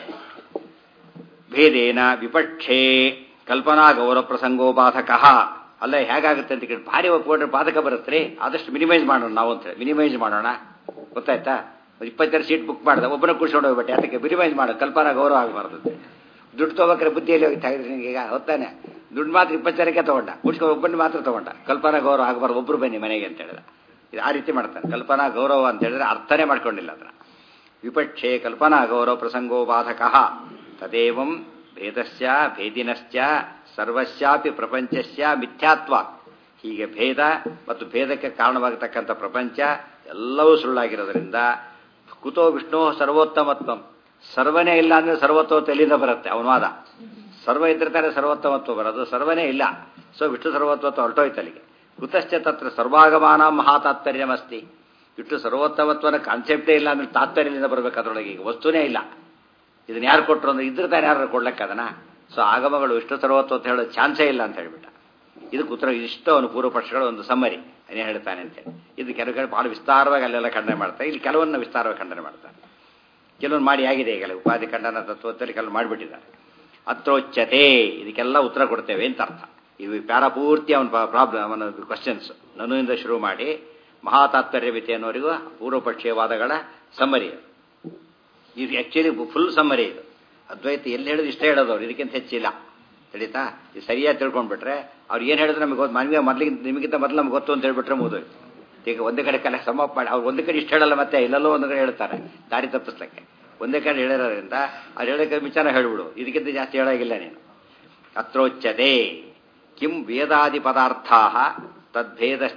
Speaker 1: ಭೇದೇನ ವಿಪಕ್ಷೇ ಕಲ್ಪನಾ ಗೌರವ ಪ್ರಸಂಗೋ ಬಾಧಕ ಅಲ್ಲ ಹೇಗಾಗುತ್ತೆ ಅಂತ ಕೇಳಿ ಭಾರಿ ಒಪ್ಕೊಂಡ್ರೆ ಬಾಧಕ ಬರುತ್ತೆ ಆದಷ್ಟು ಮಿನಿಮೈಸ್ ಮಾಡೋಣ ನಾವು ಅಂತ ಹೇಳಿ ಮಿನಿಮೈಸ್ ಮಾಡೋಣ ಗೊತ್ತಾಯ್ತಾ ಇಪ್ಪತ್ತೆರಡು ಸೀಟ್ ಬುಕ್ ಮಾಡಿದೆ ಒಬ್ಬನ ಕೂರ್ಸ್ಕೊಂಡು ಹೋಗ್ಬಿಟ್ಟೆ ಅದಕ್ಕೆ ಮಿನಿಮೈಸ್ ಮಾಡು ಕಲ್ಪನಾ ಗೌರವ ಆಗಬಾರ್ದು ದುಡ್ಡು ತಗೋಬೇಕಾದ್ರೆ ಬುದ್ಧಿಯಲ್ಲಿ ಹೋಗಿ ತೆಗೆದ್ರೆ ನಿನಗೆ ಈಗ ಹೊತ್ತಾನೆ ದುಡ್ಡು ಮಾತ್ರ ಇಪ್ಪತ್ತೆರಡಕ್ಕೆ ತಗೊಂಡ ಕೂಡ್ಸ್ಕೊಂಡು ಒಬ್ಬನ ಮಾತ್ರ ತಗೊಂಡ ಕಲ್ಪನಾ ಗೌರವ ಆಗಬಾರ್ದು ಒಬ್ರು ಬನ್ನಿ ಮನೆಗೆ ಅಂತ ಹೇಳಿದ ಇದು ಆ ರೀತಿ ಮಾಡ್ತಾನೆ ಕಲ್ಪನಾ ಗೌರವ ಅಂತ ಹೇಳಿದ್ರೆ ಅರ್ಥನೇ ಮಾಡ್ಕೊಂಡಿಲ್ಲ ಅದನ್ನ ವಿಪಕ್ಷೆ ಕಲ್ಪನಾ ಗೌರವ ಪ್ರಸಂಗೋ ಬಾಧಕ ತದೇವಂ ಭೇದಸ್ಯ ಭೇದಿನಶ್ಚ ಸರ್ವಸ್ಯಾಪಿ ಪ್ರಪಂಚಸ್ಯ ಮಿಥ್ಯಾತ್ವ ಹೀಗೆ ಭೇದ ಮತ್ತು ಭೇದಕ್ಕೆ ಕಾರಣವಾಗತಕ್ಕಂಥ ಪ್ರಪಂಚ ಎಲ್ಲವೂ ಸುಳ್ಳಾಗಿರೋದ್ರಿಂದ ಕುತೋ ವಿಷ್ಣು ಸರ್ವೋತ್ತಮತ್ವಂ ಸರ್ವನೇ ಇಲ್ಲ ಅಂದ್ರೆ ಸರ್ವತ್ವತ್ವ ಎಲ್ಲಿಂದ ಬರುತ್ತೆ ಅವನ ವಾದ ಸರ್ವ ಇದ್ರೆ ತಾನೇ ಸರ್ವೋತ್ತಮತ್ವ ಬರೋದು ಸರ್ವನೇ ಇಲ್ಲ ಸೊ ವಿಷ್ಣು ಸರ್ವೋತ್ತಮತ್ವ ಹೊರಟೋಯ್ತು ಅಲ್ಲಿಗೆ ಕುತಶ್ಚ ತತ್ರ ಸರ್ವಾಗಮಾನ ಮಹಾತಾತ್ಪರ್ಯಮಸ್ತಿ ವಿಷ್ಣು ಸರ್ವೋತ್ತಮತ್ವನ ಕಾನ್ಸೆಪ್ಟೇ ಇಲ್ಲ ಅಂದ್ರೆ ತಾತ್ಪರ್ಯದಿಂದ ಬರಬೇಕು ಅದರೊಳಗೆ ಈಗ ವಸ್ತುನೇ ಇಲ್ಲ ಇದನ್ನ ಯಾರು ಕೊಟ್ಟರು ಅಂದ್ರೆ ಇದ್ರೆ ತಾನೇ ಯಾರು ಕೊಡ್ಲಕ್ಕ ಅದನ್ನ ಸೊ ಆಗಮಗಳು ವಿಷ್ಣು ಸರ್ವತ್ವ ಅಂತ ಹೇಳೋ ಚಾನ್ಸೇ ಇಲ್ಲ ಅಂತ ಹೇಳ್ಬಿಟ್ಟ ಇದಕ್ಕೆ ಉತ್ತರ ಇಷ್ಟು ಅವನು ಪೂರ್ವಪಕ್ಷಗಳ ಒಂದು ಸಮ್ಮರಿ ಏನೇ ಹೇಳ್ತಾನೆ ಅಂತೇಳಿ ಇದು ಕೆಲವು ಕಡೆ ಬಹಳ ವಿಸ್ತಾರವಾಗಿ ಅಲ್ಲೆಲ್ಲ ಖಂಡನೆ ಮಾಡ್ತಾರೆ ಇಲ್ಲಿ ಕೆಲವನ್ನ ವಿಸ್ತಾರವಾಗಿ ಖಂಡನೆ ಮಾಡ್ತಾರೆ ಕೆಲವೊಂದು ಮಾಡಿ ಆಗಿದೆ ಈಗಲೇ ಉಪಾಧಿ ಖಂಡನ ತತ್ವದಲ್ಲಿ ಕೆಲವು ಮಾಡಿಬಿಟ್ಟಿದ್ದಾರೆ ಅತ್ರೋಚ್ಯತೆ ಇದಕ್ಕೆಲ್ಲ ಉತ್ತರ ಕೊಡ್ತೇವೆ ಅಂತ ಅರ್ಥ ಇವು ಪ್ಯಾರ ಪೂರ್ತಿ ಅವನ ಪ್ರಾಬ್ಲಮ್ ಅವನ ಕ್ವಶನ್ಸ್ ನನ್ನಿಂದ ಶುರು ಮಾಡಿ ಮಹಾತಾತ್ಪರ್ಯವಿತೆ ಅನ್ನೋರಿಗೂ ಪೂರ್ವಪಕ್ಷೀಯ ವಾದಗಳ ಸಮ್ಮರಿ ಇದು ಆಕ್ಚುಲಿ ಫುಲ್ ಸಮ್ಮರಿ ಇದು ಅದ್ವೈತ ಎಲ್ಲಿ ಹೇಳಿದ್ರು ಇಷ್ಟ ಹೇಳೋದು ಅವ್ರು ಇದಕ್ಕಿಂತ ಹೆಚ್ಚಿಲ್ಲ ತಿಳಿತಾ ಇದು ಸರಿಯಾಗಿ ತಿಳ್ಕೊಂಡ್ಬಿಟ್ರೆ ಅವ್ರು ಏನು ಹೇಳಿದ್ರೆ ನಮಗೆ ಗೊತ್ತು ಮನವಿ ಮೊದಲಿಗಿಂತ ನಿಮಗಿಂತ ಮೊದಲು ನಮ್ಗೆ ಗೊತ್ತು ಅಂತ ಹೇಳ್ಬಿಟ್ರೆ ಮುಗಿದೋಯ್ತು ಈಗ ಒಂದೇ ಕಡೆ ಕಲೆ ಸಮ ಮಾಡಿ ಅವ್ರು ಒಂದೇ ಕಡೆ ಇಷ್ಟ ಹೇಳಲ್ಲ ಮತ್ತೆ ಇಲ್ಲೆಲ್ಲೋ ಒಂದು ಕಡೆ ಹೇಳ್ತಾರೆ ದಾರಿ ತಪ್ಪಿಸ್ಲಿಕ್ಕೆ ಒಂದೇ ಕಡೆ ಹೇಳಿರೋದ್ರಿಂದ ಅವ್ರು ಹೇಳೋಕೆ ವಿಚಾರ ಹೇಳ್ಬಿಡು ಇದಕ್ಕಿಂತ ಜಾಸ್ತಿ ಹೇಳೋಗಿಲ್ಲ ನೀನು ಅತ್ರೋಚ್ಯತೆ ಕಿಂ ವೇದಾದಿ ಪದಾರ್ಥ ತದ್ಭೇದಶ್ಚ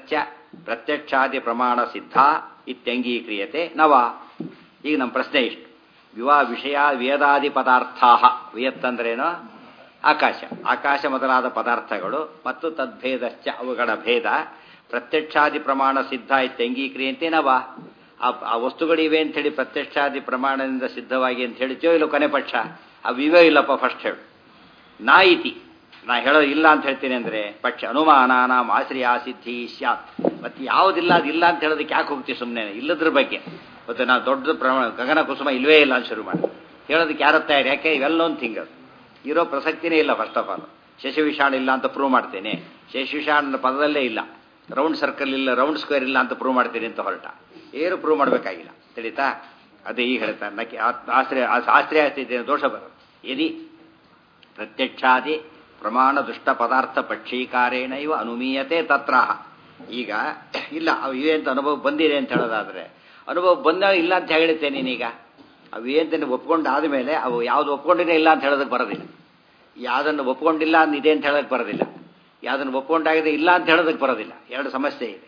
Speaker 1: ಪ್ರತ್ಯಕ್ಷಾದಿ ಪ್ರಮಾಣ ಸಿದ್ಧ ಇತ್ಯಂಗೀಕ್ರಿಯತೆ ನವ ಈಗ ನಮ್ಮ ಪ್ರಶ್ನೆ ಇಷ್ಟು ವಿವಾ ವಿಷಯ ವೇದಾದಿ ಪದಾರ್ಥಾ ವಿಯತ್ತಂದ್ರೇನು ಆಕಾಶ ಆಕಾಶ ಮೊದಲಾದ ಪದಾರ್ಥಗಳು ಮತ್ತು ತದ್ಭೇದಶ್ಚ ಅವುಗಳ ಭೇದ ಪ್ರತ್ಯಕ್ಷಾದಿ ಪ್ರಮಾಣ ಸಿದ್ಧ ಇತ್ಯಂಗೀಕ್ರಿಯಂತೆ ನವ ಆ ವಸ್ತುಗಳಿವೆ ಅಂತ ಹೇಳಿ ಪ್ರತ್ಯಕ್ಷಾದಿ ಪ್ರಮಾಣದಿಂದ ಸಿದ್ಧವಾಗಿ ಅಂತ ಹೇಳ್ತೀವೋ ಇಲ್ಲ ಕೊನೆ ಪಕ್ಷ ಅವಿವೇ ಇಲ್ಲಪ್ಪ ಫಸ್ಟ್ ಹೇಳು ನಾ ಇತಿ ನಾ ಹೇಳೋದು ಇಲ್ಲ ಅಂತ ಹೇಳ್ತೀನಿ ಅಂದ್ರೆ ಪಕ್ಷ ಅನುಮಾನ ಆಶ್ರಯ ಸಿದ್ಧಿ ಸ್ಯಾತ್ ಮತ್ತೆ ಯಾವುದಿಲ್ಲ ಅದಿಲ್ಲ ಅಂತ ಹೇಳೋದಕ್ಕೆ ಯಾಕೆ ಹೋಗ್ತೀವಿ ಸುಮ್ಮನೆ ಇಲ್ಲದ್ರ ಬಗ್ಗೆ ಮತ್ತೆ ನಾವು ದೊಡ್ಡ ಪ್ರಮಾಣ ಗಗನ ಕುಸುಮ ಇಲ್ವೇ ಇಲ್ಲ ಅಂತ ಶುರು ಮಾಡಿ ಹೇಳೋದಕ್ಕೆ ಯಾರ ತಯಾರಿ ಯಾಕೆ ಇವೆಲ್ಲ ಒಂದು ಥಿಂಗ್ ಇರೋ ಪ್ರಸಕ್ತಿನೇ ಇಲ್ಲ ಫಸ್ಟ್ ಆಫ್ ಆಲ್ ಶಶವಿಷಾಣ ಇಲ್ಲ ಅಂತ ಪ್ರೂವ್ ಮಾಡ್ತೇನೆ ಶಶವಿಷಾಣ ಪದದಲ್ಲೇ ಇಲ್ಲ ರೌಂಡ್ ಸರ್ಕಲ್ ಇಲ್ಲ ರೌಂಡ್ ಸ್ಕ್ವೇರ್ ಇಲ್ಲ ಅಂತ ಪ್ರೂವ್ ಮಾಡ್ತೀನಿ ಅಂತ ಹೊರಟ ಏನು ಪ್ರೂವ್ ಮಾಡಬೇಕಾಗಿಲ್ಲ ತಿಳಿತಾ ಅದೇ ಈಗ ಹೇಳ್ತಾರೆ ನಕ್ಕೆ ಆಶ್ರಯ ಆಶ್ರಯ ಸ್ಥಿತಿಯ ದೋಷ ಬರೋದು ಯದಿ ಪ್ರತ್ಯಕ್ಷಾದಿ ಪ್ರಮಾಣ ದುಷ್ಟ ಪದಾರ್ಥ ಪಕ್ಷೀಕಾರೇಣ ಇವ ಅನುಮೀಯತೆ ತತ್ರ ಈಗ ಇಲ್ಲ ಅವು ಇವೆ ಅಂತ ಅನುಭವ ಬಂದಿದೆ ಅಂತ ಹೇಳೋದಾದ್ರೆ ಅನುಭವ ಬಂದಾಗ ಇಲ್ಲ ಅಂತ ಹೇಳ್ತೇನೆ ನೀನೀಗ ಅವು ಏನು ಒಪ್ಕೊಂಡು ಆದಮೇಲೆ ಅವು ಯಾವ್ದು ಒಪ್ಕೊಂಡಿನೇ ಇಲ್ಲ ಅಂತ ಹೇಳೋದಕ್ಕೆ ಬರೋದಿಲ್ಲ ಯಾವುದನ್ನು ಒಪ್ಕೊಂಡಿಲ್ಲ ಇದೆ ಅಂತ ಹೇಳೋದಕ್ಕೆ ಬರೋದಿಲ್ಲ ಯಾವುದನ್ನು ಒಪ್ಕೊಂಡಾಗಿದೆ ಇಲ್ಲ ಅಂತ ಹೇಳೋದಕ್ಕೆ ಬರೋದಿಲ್ಲ ಎರಡು ಸಮಸ್ಯೆ ಇದೆ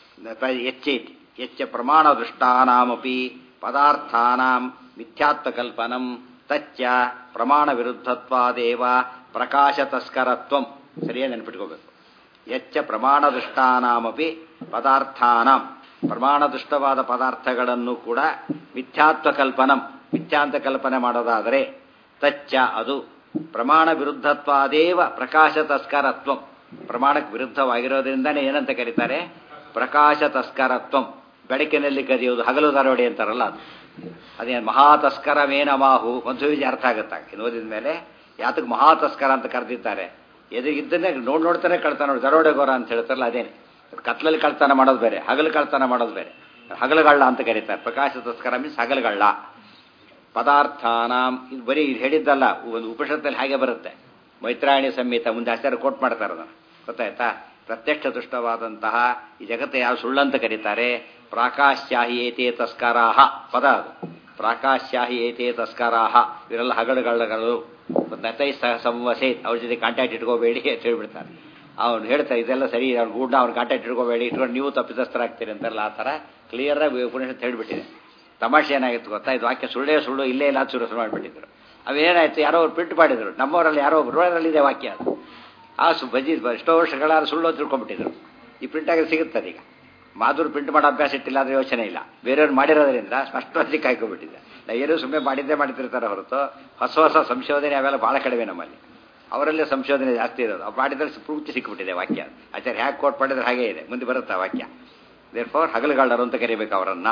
Speaker 1: ಎಚ್ಚೇತಿ ಎಚ್ಚ ಪ್ರಮಾಣ ದೃಷ್ಟಾನಾಮಪಿ ಪದಾರ್ಥಾನಾಂ ಮಿಥ್ಯಾತ್ವಕಲ್ಪನಂ ತಚ್ಚ ಪ್ರಮಾಣ ವಿರುದ್ಧತ್ವಾದೇವ ಪ್ರಕಾಶ ತಸ್ಕರತ್ವಂ ಸರಿಯಾಗಿ ನೆನಪಿಟ್ಕೋಬೇಕು ಎಚ್ಚ ಪ್ರಮಾಣ ದೃಷ್ಟಾನಾಮಪಿ ಪದಾರ್ಥಾನಾಂ ಪ್ರಮಾಣದುಷ್ಟವಾದ ಪದಾರ್ಥಗಳನ್ನು ಕೂಡ ಮಿಥ್ಯಾತ್ವ ಕಲ್ಪನಂ ಮಿಥ್ಯಾಂತ ಕಲ್ಪನೆ ಮಾಡೋದಾದರೆ ತಚ್ಚ ಅದು ಪ್ರಮಾಣ ವಿರುದ್ಧತ್ವಾದೇವ ಪ್ರಕಾಶ ತಸ್ಕರತ್ವಂ ಪ್ರಮಾಣಕ್ಕೆ ವಿರುದ್ಧವಾಗಿರೋದ್ರಿಂದನೇ ಏನಂತ ಕರೀತಾರೆ ಪ್ರಕಾಶ ತಸ್ಕರತ್ವಂ ಬೆಳಕಿನಲ್ಲಿ ಕದಿಯೋದು ಹಗಲು ದರೋಡೆ ಅಂತಾರಲ್ಲ ಅದು ಅದೇನು ಮಹಾತಸ್ಕರ ಮೇನಮಾಹು ಮಧುವಿಜಿ ಅರ್ಥ ಆಗುತ್ತಾಗ ಓದಿದ ಮೇಲೆ ಯಾತಕ್ಕೆ ಮಹಾತಸ್ಕರ ಅಂತ ಕರೆದಿದ್ದಾರೆ ಎದುರಿಗಿದ್ದನ್ನೇ ನೋಡ್ ನೋಡ್ತಾನೆ ಕಳ್ತಾನೆ ನೋಡಿ ದರೋಡೆಗೋರ ಅಂತ ಹೇಳ್ತಾರಲ್ಲ ಅದೇನೆ ಕತ್ಲಲ್ಲಿ ಕಳ್ತನ ಮಾಡೋದು ಬೇರೆ ಹಗಲು ಕಳ್ತನ ಮಾಡೋದು ಬೇರೆ ಹಗಲುಗಳ್ಳ ಅಂತ ಕರೀತಾರೆ ಪ್ರಕಾಶ ತಸ್ಕರ ಮೀನ್ಸ್ ಹಗಲುಗಳ್ಳ ಪದಾರ್ಥಾನಾಂ ಇದು ಬರೀ ಇದು ಹೇಳಿದ್ದಲ್ಲ ಒಂದು ಉಪನಿಷತ್ತಲ್ಲಿ ಹಾಗೆ ಬರುತ್ತೆ ಮೈತ್ರಾಯಣಿ ಸಂಹಿತ ಮುಂದೆ ಆಚಾರ್ಯ ಕೋಟ್ ಮಾಡ್ತಾರೆ ಅದನ್ನು ಗೊತ್ತಾಯ್ತಾ ಪ್ರತ್ಯಕ್ಷ ದುಷ್ಟವಾದಂತಹ ಈ ಜಗತ್ತು ಯಾವ ಸುಳ್ಳಂತ ಕರೀತಾರೆ ಪ್ರಾಕಾಶ್ಯಾಹಿ ಏತೇ ತಸ್ಕರಾಹ ಪದ ಅದು ಪ್ರಾಕಾಶ್ಯಾಹಿ ಏತೇ ತಸ್ಕರಾಹ ಇವರೆಲ್ಲ ಹಗಲುಗಳ್ಳಗಳು ನತೈ ಸಂವಸೇತ್ ಅವ್ರ ಜೊತೆ ಕಾಂಟ್ಯಾಕ್ಟ್ ಇಟ್ಕೋಬೇಡಿ ಅಂತ ಹೇಳ್ಬಿಡ್ತಾರೆ ಅವ್ನು ಹೇಳ್ತಾರೆ ಇದೆಲ್ಲ ಸರಿ ಅವ್ನು ಗೂಡ ಅವ್ನು ಕಾಂಟ್ಯಾಕ್ಟ್ ಇಟ್ಕೋಬೇಡಿ ಇಟ್ಕೊಂಡು ನೀವು ತಪ್ಪಿತಸ್ಥರಾಗ್ತೀರಿ ಅಂತಾರಲ್ಲ ಆ ಥರ ಕ್ಲಿಯರಾಗಿ ಉಪನಿಷತ್ ಹೇಳ್ಬಿಟ್ಟಿದೆ ತಮಾಷೆ ಏನಾಗಿತ್ತು ಗೊತ್ತಾ ಇದು ವಾಕ್ಯ ಸುಳ್ಳೇ ಸುಳ್ಳು ಇಲ್ಲೇ ಇಲ್ಲ ಶುರು ಮಾಡಿಬಿಟ್ಟಿದ್ರು ಅವೇನಾಯ್ತು ಯಾರೋ ಅವ್ರು ಪ್ರಿಂಟ್ ಮಾಡಿದ್ರು ನಮ್ಮವರಲ್ಲಿ ಯಾರೋ ರೋಡಲ್ಲಿದೆ ವಾಕ್ಯ ಅದು ಆ ಸು ಬಜಿ ಎಷ್ಟೋ ವರ್ಷಗಳಾದ್ರು ಸುಳ್ಳು ತಿಳ್ಕೊಂಡ್ಬಿಟ್ಟಿದ್ರು ಈ ಪ್ರಿಂಟ್ ಆಗಿ ಸಿಗುತ್ತದೆ ಈಗ ಮಾಧುರ್ ಪ್ರಿಂಟ್ ಮಾಡೋ ಅಭ್ಯಾಸ ಇಟ್ಟಿಲ್ಲ ಅಂದ್ರೆ ಯೋಚನೆ ಇಲ್ಲ ಬೇರೆಯವ್ರು ಮಾಡಿರೋದ್ರಿಂದ ಸ್ಪಷ್ಟವಾಗಿ ಕಾಯ್ಕೊಂಡ್ಬಿಟ್ಟಿದೆ ನಾವು ಏನೂ ಸುಮ್ಮನೆ ಮಾಡಿದ್ದೇ ಮಾಡ್ತಿರ್ತಾರೆ ಹೊರತು ಹೊಸ ಹೊಸ ಸಂಶೋಧನೆ ಅವೆಲ್ಲ ಭಾಳ ಕಡಿಮೆ ನಮ್ಮಲ್ಲಿ ಅವರಲ್ಲೇ ಸಂಶೋಧನೆ ಜಾಸ್ತಿ ಇರೋದು ಅವ್ರು ಮಾಡಿದ್ರೆ ಪೂರ್ತಿ ಸಿಕ್ಕಿಬಿಟ್ಟಿದೆ ವಾಕ್ಯ ಆಚಾರ್ಯ ಹ್ಯಾಕ್ ಕೋಟ್ ಮಾಡಿದ್ರೆ ಹಾಗೇ ಇದೆ ಮುಂದೆ ಬರುತ್ತೆ ವಾಕ್ಯ ದೇರ್ ಫೋರ್ ಹಗಲುಗಾಳರು ಅಂತ ಕರಿಬೇಕು ಅವರನ್ನ